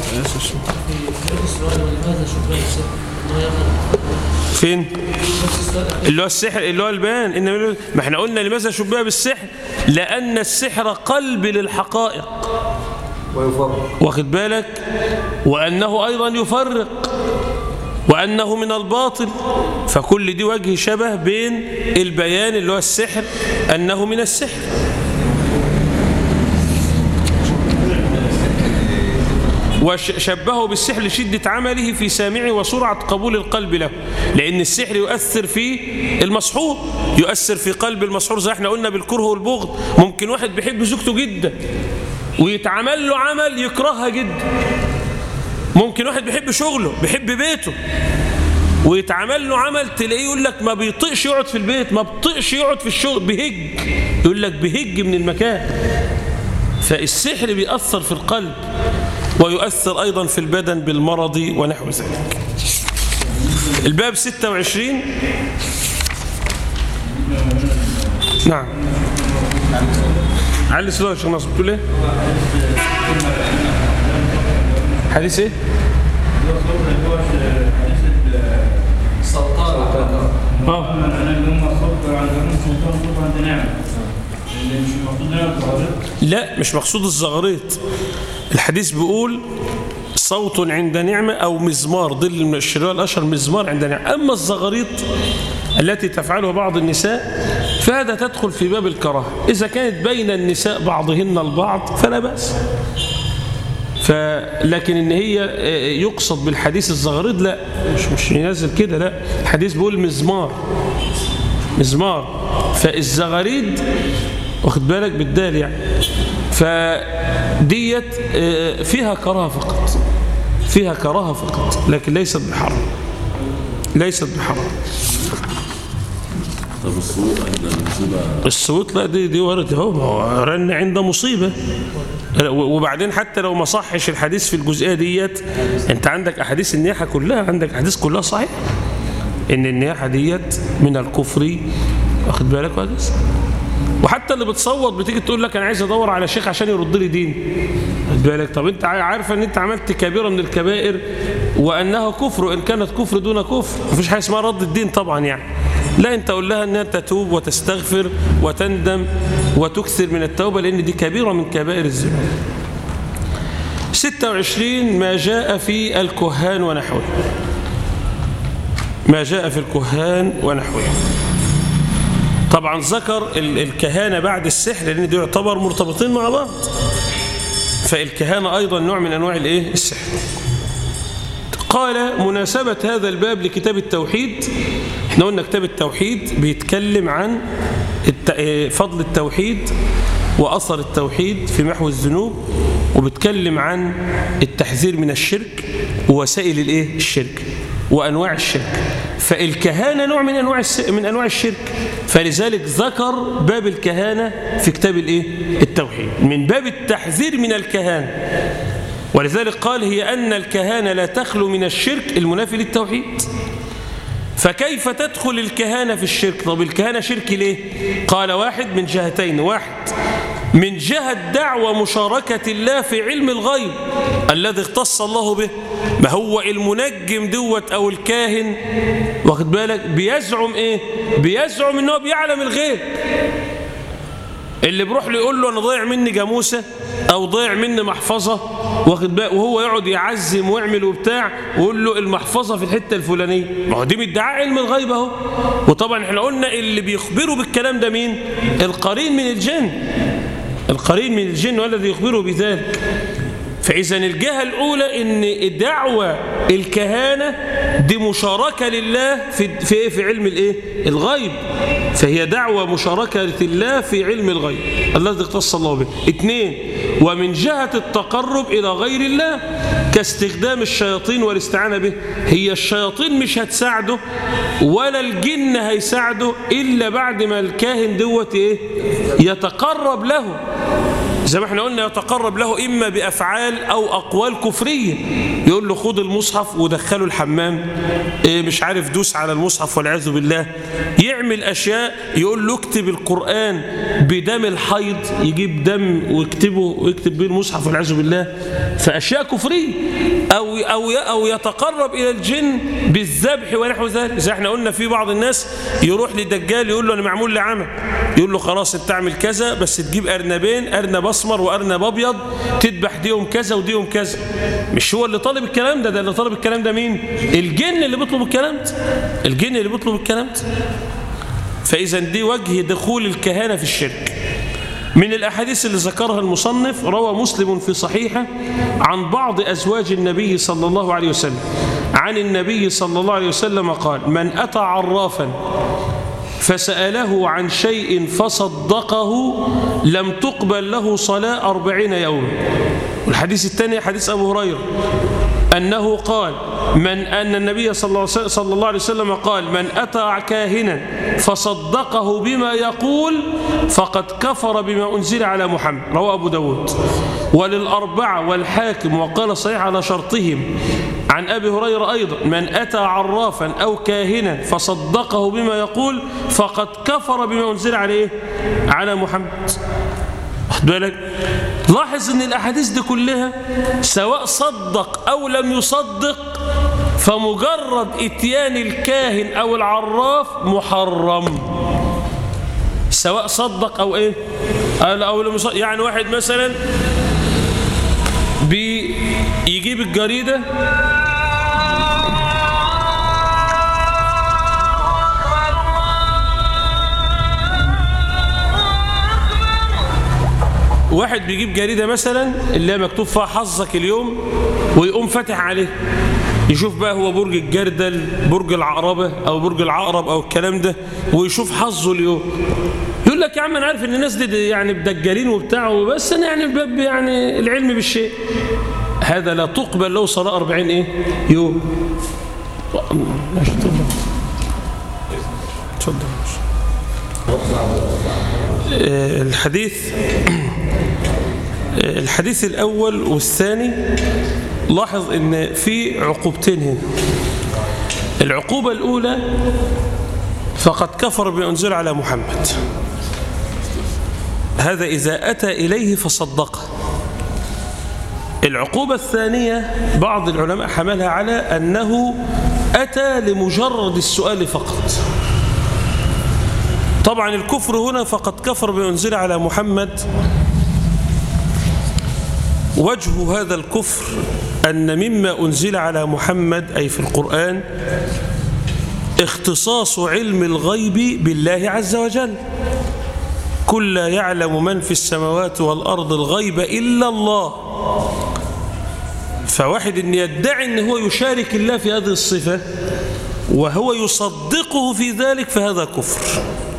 فين اللي هو السحر اللي هو البيان إنما ما احنا قلنا لماذا شبه بالسحر لأن السحر قلب للحقائق ويفرق واخد بالك وأنه أيضا يفرق وأنه من الباطل فكل دي وجه شبه بين البيان اللي هو السحر أنه من السحر وشبهه بالسحر لشدة عمله في سامعه وسرعة قبول القلب له لأن السحر يؤثر في المسحور يؤثر في قلب المسحور زي احنا قلنا بالكره والبغض ممكن واحد بيحب زوجته جدا ويتعمل له عمل يكرهها جدا ممكن واحد بيحب شغله بيحب بيته ويتعمل له عمل تلاقيه يقول لك ما بيطيقش يقعد في البيت ما بيطيقش يقعد في الشغل بهج يقول لك بهج من المكان فالسحر بيأثر في القلب ويؤثر أيضا في البدن بالمرض ونحو ذلك الباب 26 نعم علي سلوه يا شيخ ناصر بتقول ايه حديث ايه اه لا مش مقصود الزغريط الحديث بيقول صوت عند نعمة أو مزمار ضل من الشراء الأشهر مزمار عند نعمة أما الزغريط التي تفعلها بعض النساء فهذا تدخل في باب الكراهة إذا كانت بين النساء بعضهن البعض فلا بأس فلكن ان هي يقصد بالحديث الزغريد لا مش مش ينزل كده لا الحديث بيقول مزمار مزمار فالزغاريد واخد بالك بالدال يعني فديت فيها كراهه فقط فيها كراهه فقط لكن ليست بحرام ليست بحرام طب الصوت عند المصيبة الصوت لا دي دي ورد اهو ما هو رن عند مصيبه وبعدين حتى لو ما صحش الحديث في الجزئيه ديت انت عندك احاديث النياحه كلها عندك احاديث كلها صحيحه ان النياحه ديت من الكفر واخد بالك كويس وحتى اللي بتصوت بتيجي تقول لك انا عايز ادور على شيخ عشان يرد لي دين خد بالك طب انت عارفه ان انت عملت كبيره من الكبائر وانها كفر وان كانت كفر دون كفر مفيش حاجه اسمها رد الدين طبعا يعني لا انت قول لها انها تتوب وتستغفر وتندم وتكثر من التوبه لان دي كبيره من كبائر الذنوب 26 ما جاء في الكهان ونحوه ما جاء في الكهان ونحوه طبعا ذكر الكهانة بعد السحر لأن دي يعتبر مرتبطين مع بعض فالكهانة أيضا نوع من أنواع الإيه؟ السحر قال مناسبة هذا الباب لكتاب التوحيد احنا قلنا كتاب التوحيد بيتكلم عن الت... فضل التوحيد وأثر التوحيد في محو الذنوب وبيتكلم عن التحذير من الشرك ووسائل الايه الشرك وانواع الشرك فالكهانه نوع من انواع الس... من انواع الشرك فلذلك ذكر باب الكهانه في كتاب الايه التوحيد من باب التحذير من الكهانه ولذلك قال هي ان الكهانه لا تخلو من الشرك المنافي للتوحيد فكيف تدخل الكهانة في الشرك طب الكهانة شرك ليه قال واحد من جهتين واحد من جهة دعوة مشاركة الله في علم الغيب الذي اختص الله به ما هو المنجم دوت أو الكاهن واخد بالك بيزعم إيه بيزعم إنه بيعلم الغيب اللي بروح له يقول له أنا ضيع مني جاموسة أو ضيع مني محفظة واخد بالك وهو يقعد يعزم ويعمل وبتاع ويقول له المحفظة في الحتة الفلانية ما هو دي من ادعاء علم الغيب اهو وطبعا احنا قلنا اللي بيخبروا بالكلام ده مين القرين من الجن القرين من الجن والذي يخبره بذلك فإذا الجهة الأولى إن دعوة الكهانة دي مشاركة لله في في إيه في علم الإيه الغيب فهي دعوة مشاركة لله في علم الغيب الذي اختص الله به اثنين ومن جهة التقرب إلى غير الله كاستخدام الشياطين والاستعانة به هي الشياطين مش هتساعده ولا الجن هيساعده إلا بعد ما الكاهن دوت إيه يتقرب له زي ما احنا قلنا يتقرب له إما بأفعال أو أقوال كفرية يقول له خد المصحف ودخله الحمام إيه مش عارف دوس على المصحف والعياذ بالله يعمل أشياء يقول له اكتب القرآن بدم الحيض يجيب دم ويكتبه ويكتب به المصحف والعياذ بالله فأشياء كفرية أو, أو, أو يتقرب إلى الجن بالذبح ونحو ذلك زي احنا قلنا في بعض الناس يروح لدجال يقول له أنا معمول لي عمل يقول له خلاص انت اعمل كذا بس تجيب أرنبين أرنب أسمر وأرنب أبيض تذبح ديهم كذا وديهم كذا مش هو اللي طالب الكلام ده ده اللي طالب الكلام ده مين الجن اللي بيطلب الكلام ده الجن اللي بيطلب الكلام ده فإذا دي وجه دخول الكهانة في الشرك من الأحاديث اللي ذكرها المصنف روى مسلم في صحيحه عن بعض أزواج النبي صلى الله عليه وسلم عن النبي صلى الله عليه وسلم قال من أتى عرافا فسأله عن شيء فصدقه لم تقبل له صلاة أربعين يوما والحديث الثاني حديث أبو هريرة أنه قال من أن النبي صلى الله, صلى الله عليه وسلم قال من أتى كاهنا فصدقه بما يقول فقد كفر بما أنزل على محمد رواه أبو داود وللأربعة والحاكم وقال صحيح على شرطهم عن أبي هريرة أيضا من أتى عرافا أو كاهنا فصدقه بما يقول فقد كفر بما أنزل عليه على محمد واخد بالك لاحظ ان الاحاديث دي كلها سواء صدق او لم يصدق فمجرد اتيان الكاهن او العراف محرم سواء صدق او ايه او لم يصدق يعني واحد مثلا بيجيب الجريده واحد بيجيب جريدة مثلا اللي هي مكتوب فيها حظك اليوم ويقوم فاتح عليه يشوف بقى هو برج الجردل برج العقربة أو برج العقرب أو الكلام ده ويشوف حظه اليوم يقول لك يا عم أنا عارف إن الناس دي يعني بدجالين وبتاع بس أنا يعني باب يعني العلم بالشيء هذا لا تقبل له صلاة 40 إيه يوم ماشي تفضل الحديث الحديث الأول والثاني لاحظ ان في عقوبتين هنا العقوبة الأولى فقد كفر بما أنزل على محمد هذا إذا أتى إليه فصدقه العقوبة الثانية بعض العلماء حملها على أنه أتى لمجرد السؤال فقط طبعا الكفر هنا فقد كفر بما أنزل على محمد وجه هذا الكفر أن مما أنزل على محمد أي في القرآن اختصاص علم الغيب بالله عز وجل كل يعلم من في السماوات والأرض الغيب إلا الله فواحد ان يدعي ان هو يشارك الله في هذه الصفة وهو يصدقه في ذلك فهذا كفر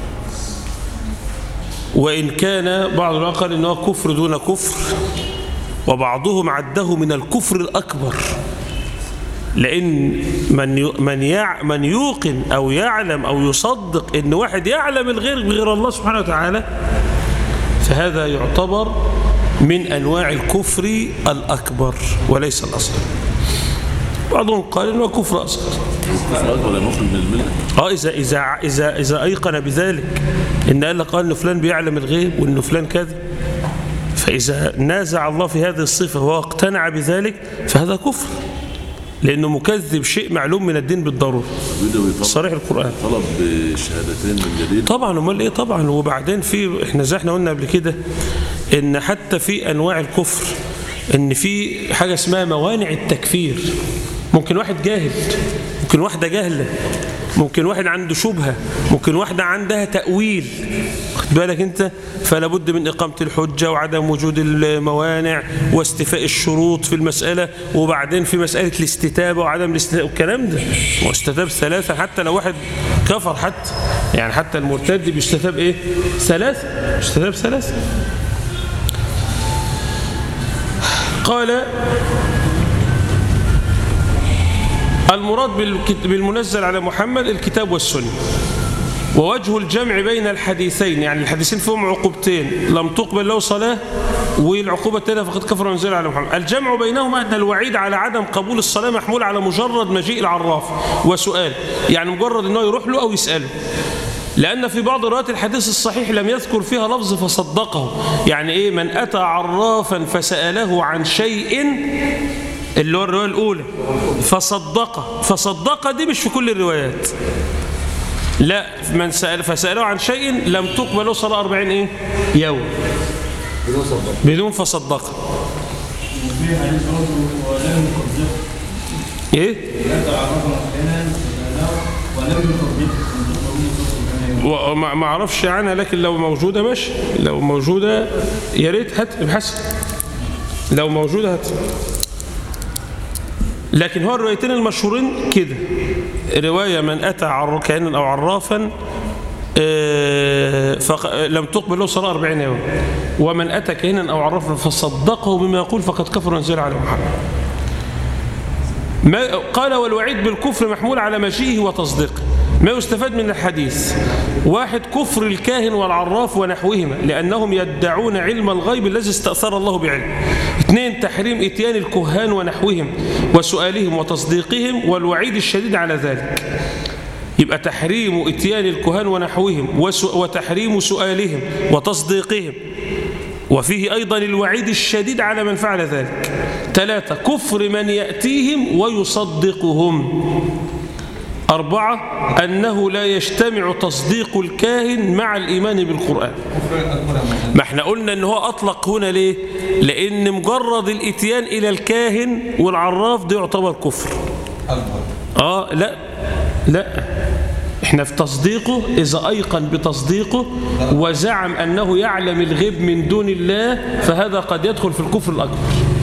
وإن كان بعض العلماء قال إنه كفر دون كفر وبعضهم عده من الكفر الأكبر لأن من ي- من يع من يوقن أو يعلم أو يصدق إن واحد يعلم الغير بغير الله سبحانه وتعالى فهذا يعتبر من أنواع الكفر الأكبر وليس الأصغر بعضهم قال إنه كفر أصغر كفر أكبر لا يخرج من الملة اه اذا اذا اذا اذا ايقن بذلك ان قال لك قال ان فلان بيعلم الغيب وان فلان كذا فاذا نازع الله في هذه الصفه وهو اقتنع بذلك فهذا كفر لانه مكذب شيء معلوم من الدين بالضروره بدأ ويطلب صريح القران طلب بشهادتين من جديد طبعا امال ايه طبعا وبعدين في احنا زي احنا قلنا قبل كده ان حتى في انواع الكفر ان في حاجه اسمها موانع التكفير ممكن واحد جاهل ممكن واحده جاهله ممكن واحد عنده شبهه ممكن واحده عندها تاويل واخد بالك انت فلا بد من اقامه الحجه وعدم وجود الموانع واستيفاء الشروط في المساله وبعدين في مساله الاستتابه وعدم الاستتابه والكلام ده واستتاب ثلاثه حتى لو واحد كفر حتى يعني حتى المرتد بيستتاب ايه ثلاثه بيستتاب ثلاثه قال المراد بالكت- بالمنزل على محمد الكتاب والسنه ووجه الجمع بين الحديثين يعني الحديثين فيهم عقوبتين لم تقبل له صلاة والعقوبة الثانية فقد كفر ونزل على محمد الجمع بينهما أن الوعيد على عدم قبول الصلاة محمول على مجرد مجيء العراف وسؤال يعني مجرد أنه يروح له أو يسأله لأن في بعض روايات الحديث الصحيح لم يذكر فيها لفظ فصدقه يعني إيه من أتى عرافا فسأله عن شيء اللي هو الرواية الأولى فصدقه فصدقه دي مش في كل الروايات لا من سأل فسأله عن شيء لم تقبل له صلاة 40 إيه؟ يوم بدون فصدقه إيه؟ وما ما اعرفش عنها لكن لو موجوده ماشي لو موجوده يا ريت هات ابحث لو موجوده هات لكن هو الروايتين المشهورين كده روايه من اتى عر كائنا او عرافا آه، فق... لم تقبل له صلاه 40 يوم ومن اتى كائنا او عرافا فصدقه بما يقول فقد كفر ونزل على محمد ما قال والوعيد بالكفر محمول على مجيئه وتصديقه ما يستفاد من الحديث واحد كفر الكاهن والعراف ونحوهما لأنهم يدعون علم الغيب الذي استأثر الله بعلمه اثنين تحريم اتيان الكهان ونحوهم وسؤالهم وتصديقهم والوعيد الشديد على ذلك يبقى تحريم اتيان الكهان ونحوهم وسو- وتحريم سؤالهم وتصديقهم وفيه أيضا الوعيد الشديد على من فعل ذلك ثلاثة كفر من يأتيهم ويصدقهم أربعة أنه لا يجتمع تصديق الكاهن مع الإيمان بالقرآن ما احنا قلنا ان هو أطلق هنا ليه لأن مجرد الإتيان إلى الكاهن والعراف ده يعتبر كفر آه لا لا احنا في تصديقه إذا أيقن بتصديقه وزعم أنه يعلم الغيب من دون الله فهذا قد يدخل في الكفر الأكبر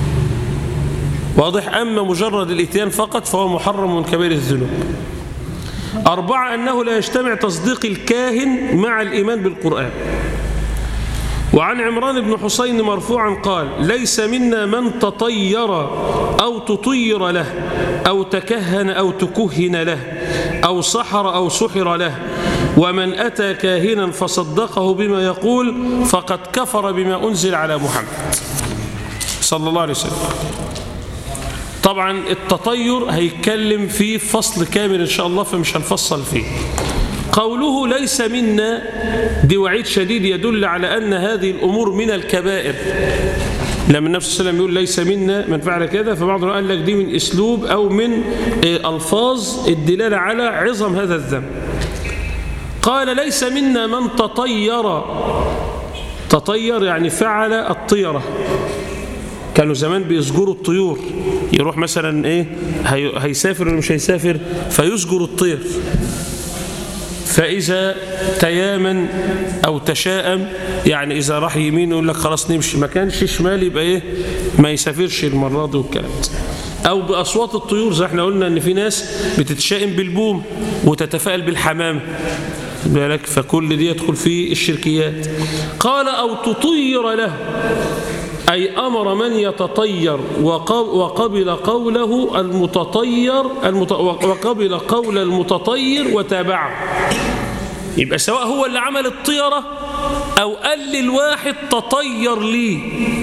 واضح أما مجرد الإتيان فقط فهو محرم من كبير الذنوب أربعة أنه لا يجتمع تصديق الكاهن مع الإيمان بالقرآن وعن عمران بن حسين مرفوعا قال ليس منا من تطير أو تطير له أو تكهن أو تكهن له أو سحر أو سحر له ومن أتى كاهنا فصدقه بما يقول فقد كفر بما أنزل على محمد صلى الله عليه وسلم طبعا التطير هيتكلم فيه فصل كامل إن شاء الله فمش هنفصل فيه قوله ليس منا دي وعيد شديد يدل على أن هذه الأمور من الكبائر لما النبي صلى الله عليه وسلم يقول ليس منا من فعل كذا فبعضهم قال لك دي من أسلوب أو من آه، ألفاظ الدلالة على عظم هذا الذنب قال ليس منا من تطير تطير يعني فعل الطيرة كانوا زمان بيسجروا الطيور يروح مثلا ايه هي- هيسافر ولا مش هيسافر فيسجر الطير فإذا تيامن أو تشاءم يعني إذا راح يمين يقول لك خلاص نمشي ما كانش شمال يبقى إيه ما يسافرش المرة دي والكلام ده. أو بأصوات الطيور زي احنا قلنا إن في ناس بتتشائم بالبوم وتتفائل بالحمام بالك فكل دي يدخل في الشركيات قال أو تطير له أي أمر من يتطير وق- وقبل قوله المتطير المت... وقبل قول المتطير وتابعه يبقى سواء هو اللي عمل الطيرة أو قال للواحد تطير لي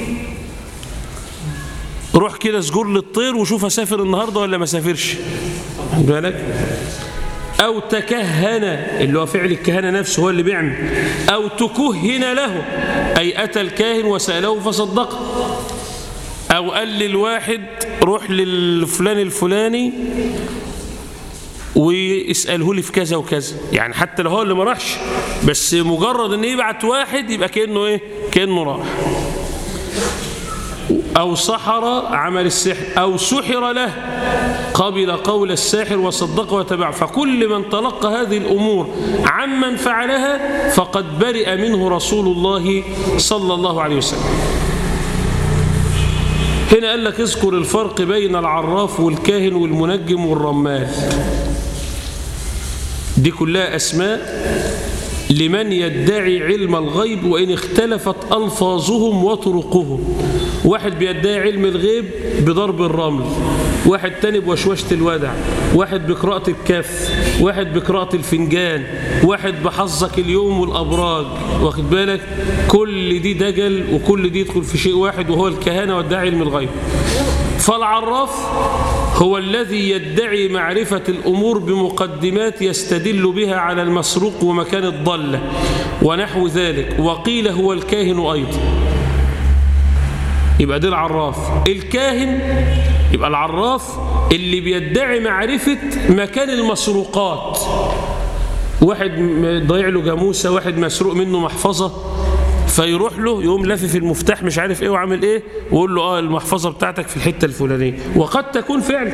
روح كده اسجر للطير وشوف اسافر النهارده ولا ما سافرش واخد بالك أو تكهن اللي هو فعل الكهنة نفسه هو اللي بيعمل أو تكهن له أي أتى الكاهن وسأله فصدقه أو قال للواحد روح للفلان الفلاني واسأله لي في كذا وكذا يعني حتى لو هو اللي ما راحش بس مجرد ان يبعت واحد يبقى كأنه ايه كأنه راح أو سحر عمل السحر أو سحر له قبل قول الساحر وصدقه وتبع فكل من تلقى هذه الأمور عمن فعلها فقد برئ منه رسول الله صلى الله عليه وسلم هنا قال لك اذكر الفرق بين العراف والكاهن والمنجم والرمال دي كلها أسماء لمن يدعي علم الغيب وإن اختلفت ألفاظهم وطرقهم واحد بيدعي علم الغيب بضرب الرمل واحد تاني بوشوشة الودع واحد بقراءة الكف واحد بقراءة الفنجان واحد بحظك اليوم والأبراج واخد بالك كل دي دجل وكل دي يدخل في شيء واحد وهو الكهانة وادعي علم الغيب فالعراف هو الذي يدعي معرفة الأمور بمقدمات يستدل بها على المسروق ومكان الضالة ونحو ذلك وقيل هو الكاهن أيضا يبقى ده العراف الكاهن يبقى العراف اللي بيدعي معرفة مكان المسروقات واحد ضيع له جاموسة واحد مسروق منه محفظة فيروح له يقوم لافف المفتاح مش عارف ايه وعامل ايه ويقول له اه المحفظة بتاعتك في الحتة الفلانية وقد تكون فعل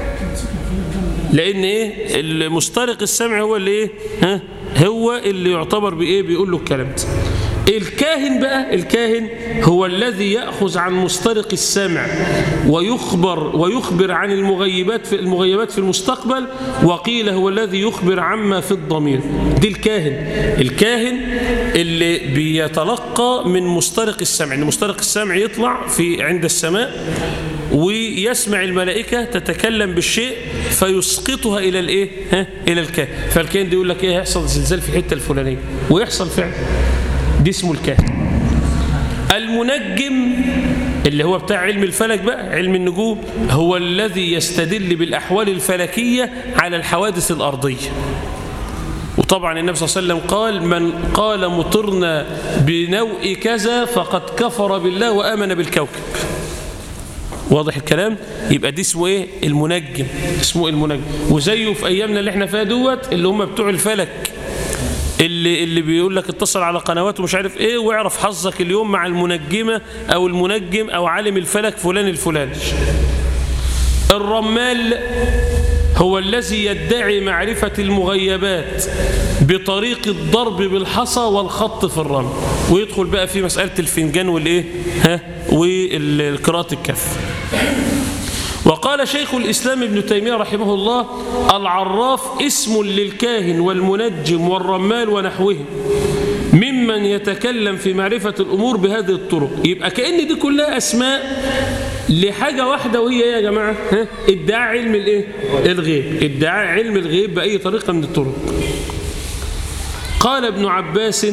لان ايه المسترق السمع هو اللي ايه ها هو اللي يعتبر بايه بيقول له الكلام ده الكاهن بقى الكاهن هو الذي يأخذ عن مسترق السمع ويخبر ويخبر عن المغيبات في المغيبات في المستقبل وقيل هو الذي يخبر عما في الضمير دي الكاهن الكاهن اللي بيتلقى من مسترق السمع ان مسترق السمع يطلع في عند السماء ويسمع الملائكة تتكلم بالشيء فيسقطها إلى الإيه؟ ها؟ إلى الكاهن فالكاهن دي يقول لك إيه هيحصل زلزال في الحتة الفلانية ويحصل فعلا دي اسمه الكاهن المنجم اللي هو بتاع علم الفلك بقى علم النجوم هو الذي يستدل بالأحوال الفلكية على الحوادث الأرضية وطبعا النبي صلى الله عليه وسلم قال من قال مطرنا بنوء كذا فقد كفر بالله وآمن بالكوكب واضح الكلام يبقى دي اسمه ايه المنجم اسمه المنجم وزيه في ايامنا اللي احنا فيها دوت اللي هم بتوع الفلك اللي اللي بيقول لك اتصل على قنوات ومش عارف ايه واعرف حظك اليوم مع المنجمه او المنجم او عالم الفلك فلان الفلاني الرمال هو الذي يدعي معرفة المغيبات بطريق الضرب بالحصى والخط في الرمل ويدخل بقى في مسألة الفنجان والإيه ها والقراءة الكف وقال شيخ الإسلام ابن تيمية رحمه الله العراف اسم للكاهن والمنجم والرمال ونحوهم ممن يتكلم في معرفة الأمور بهذه الطرق يبقى كأن دي كلها أسماء لحاجة واحدة وهي إيه يا جماعة ها؟ ادعاء علم الايه الغيب ادعاء علم الغيب بأي طريقة من الطرق قال ابن عباس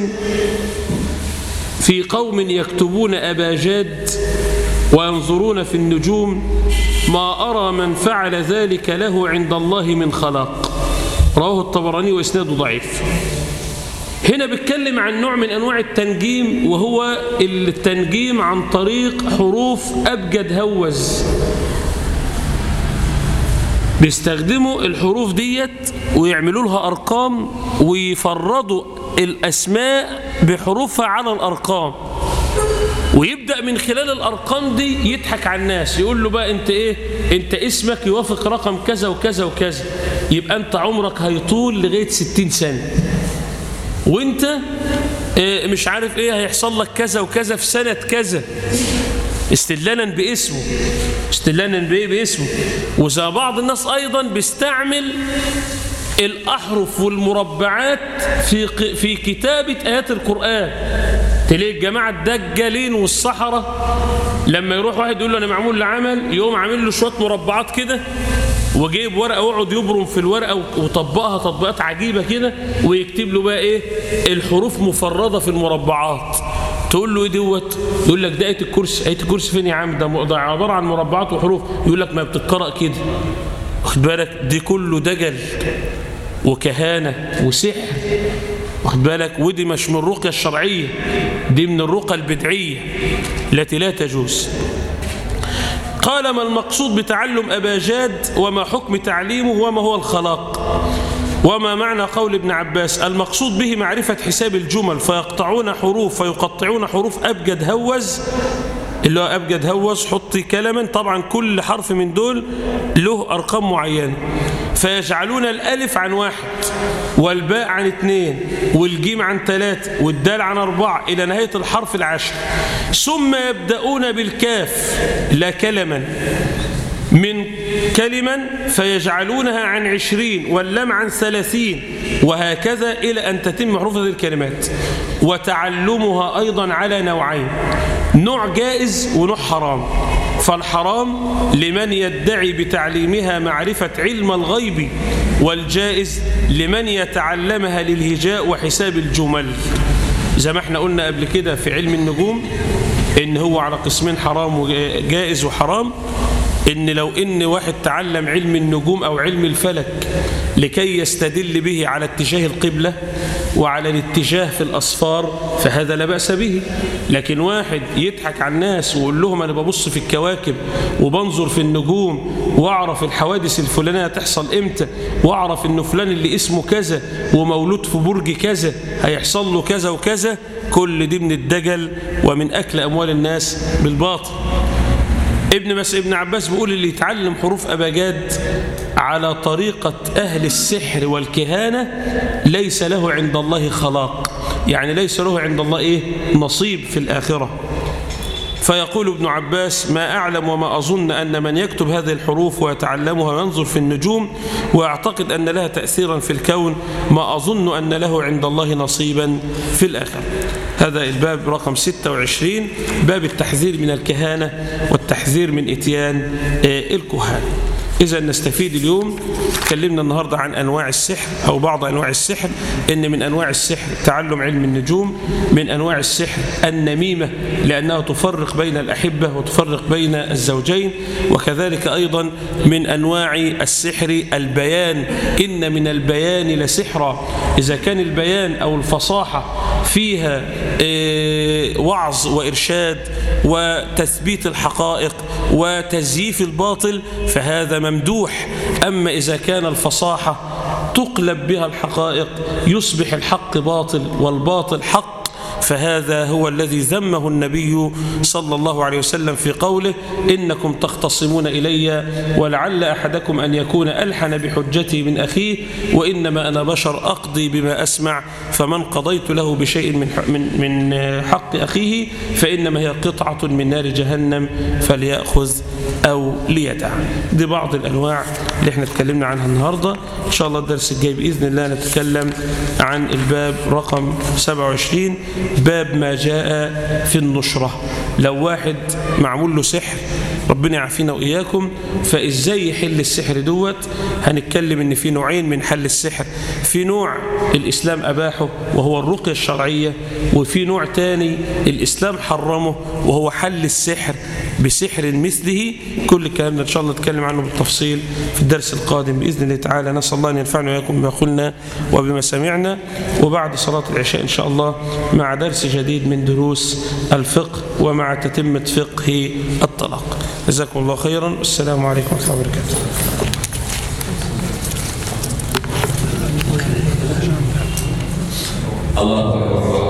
في قوم يكتبون أباجاد وينظرون في النجوم ما أرى من فعل ذلك له عند الله من خلاق رواه الطبراني وإسناده ضعيف هنا بيتكلم عن نوع من أنواع التنجيم وهو التنجيم عن طريق حروف أبجد هوز بيستخدموا الحروف ديت ويعملوا لها أرقام ويفرضوا الأسماء بحروفها على الأرقام ويبدأ من خلال الأرقام دي يضحك على الناس يقول له بقى أنت إيه أنت اسمك يوافق رقم كذا وكذا وكذا يبقى أنت عمرك هيطول لغاية 60 سنة وانت آه، مش عارف ايه هيحصل لك كذا وكذا في سنة كذا استدلالا باسمه استدلالا بايه باسمه وزي بعض الناس ايضا بيستعمل الاحرف والمربعات في ق- في كتابه ايات القران تلاقي الجماعه الدجالين والسحره لما يروح واحد يقول له انا معمول لعمل يقوم عامل له شويه مربعات كده وجايب ورقه ويقعد يبرم في الورقه وطبقها تطبيقات عجيبه كده ويكتب له بقى ايه الحروف مفرده في المربعات تقول له ايه دوت يقول لك ده ايه الكرسي ايه الكرسي فين يا عم ده م- ده عباره عن مربعات وحروف يقول لك ما بتتقرا كده واخد بالك دي كله دجل وكهانه وسحر واخد بالك ودي مش من الرقيه الشرعيه دي من الرقى البدعيه التي لا تجوز قال ما المقصود بتعلم أباجاد وما حكم تعليمه وما هو الخلاق وما معنى قول ابن عباس المقصود به معرفة حساب الجمل فيقطعون حروف فيقطعون حروف أبجد هوز اللي هو أبجد هوز حطي كلما طبعا كل حرف من دول له أرقام معينة فيجعلون الألف عن واحد والباء عن اثنين والجيم عن ثلاثة والدال عن أربعة إلى نهاية الحرف العشر ثم يبدأون بالكاف لا كلما من كلما فيجعلونها عن عشرين واللام عن ثلاثين وهكذا إلى أن تتم حروف هذه الكلمات وتعلمها أيضا على نوعين نوع جائز ونوع حرام فالحرام لمن يدعي بتعليمها معرفة علم الغيب والجائز لمن يتعلمها للهجاء وحساب الجمل زي ما احنا قلنا قبل كده في علم النجوم ان هو على قسمين حرام وجائز وحرام ان لو ان واحد تعلم علم النجوم او علم الفلك لكي يستدل به على اتجاه القبلة وعلى الاتجاه في الأصفار فهذا لا بأس به لكن واحد يضحك على الناس ويقول لهم أنا ببص في الكواكب وبنظر في النجوم وأعرف الحوادث الفلانية تحصل إمتى وأعرف إنه فلان اللي اسمه كذا ومولود في برج كذا هيحصل له كذا وكذا كل دي من الدجل ومن أكل أموال الناس بالباطل ابن مس ابن عباس بيقول اللي يتعلم حروف أبجاد على طريقة أهل السحر والكهانة ليس له عند الله خلاق يعني ليس له عند الله إيه نصيب في الآخرة فيقول ابن عباس ما أعلم وما أظن أن من يكتب هذه الحروف ويتعلمها وينظر في النجوم ويعتقد أن لها تأثيرا في الكون ما أظن أن له عند الله نصيبا في الآخرة هذا الباب رقم 26 باب التحذير من الكهانة والتحذير من إتيان آه، الكهان إذا نستفيد اليوم تكلمنا النهاردة عن أنواع السحر أو بعض أنواع السحر إن من أنواع السحر تعلم علم النجوم من أنواع السحر النميمة لأنها تفرق بين الأحبة وتفرق بين الزوجين وكذلك أيضا من أنواع السحر البيان إن من البيان لسحرا إذا كان البيان أو الفصاحة فيها آه، وعظ وإرشاد وتثبيت الحقائق وتزييف الباطل فهذا ممدوح أما إذا كان الفصاحة تقلب بها الحقائق يصبح الحق باطل والباطل حق فهذا هو الذي ذمه النبي صلى الله عليه وسلم في قوله إنكم تختصمون إلي ولعل أحدكم أن يكون ألحن بحجتي من أخيه وإنما أنا بشر أقضي بما أسمع فمن قضيت له بشيء من من من حق أخيه فإنما هي قطعة من نار جهنم فليأخذ أو ليدع دي بعض الأنواع اللي احنا اتكلمنا عنها النهاردة إن شاء الله الدرس الجاي بإذن الله نتكلم عن الباب رقم 27 باب ما جاء في النشرة لو واحد معمول له سحر ربنا يعافينا وإياكم فإزاي يحل السحر دوت هنتكلم إن في نوعين من حل السحر في نوع الإسلام أباحه وهو الرقية الشرعية وفي نوع تاني الإسلام حرمه وهو حل السحر بسحر مثله كل الكلام ده إن شاء الله نتكلم عنه بالتفصيل في الدرس القادم بإذن الله تعالى نسأل الله أن ينفعنا وإياكم بما قلنا وبما سمعنا وبعد صلاة العشاء إن شاء الله مع درس جديد من دروس الفقه ومع تتمة فقه الطلاق جزاكم الله خيرا والسلام عليكم ورحمة الله وبركاته الله أكبر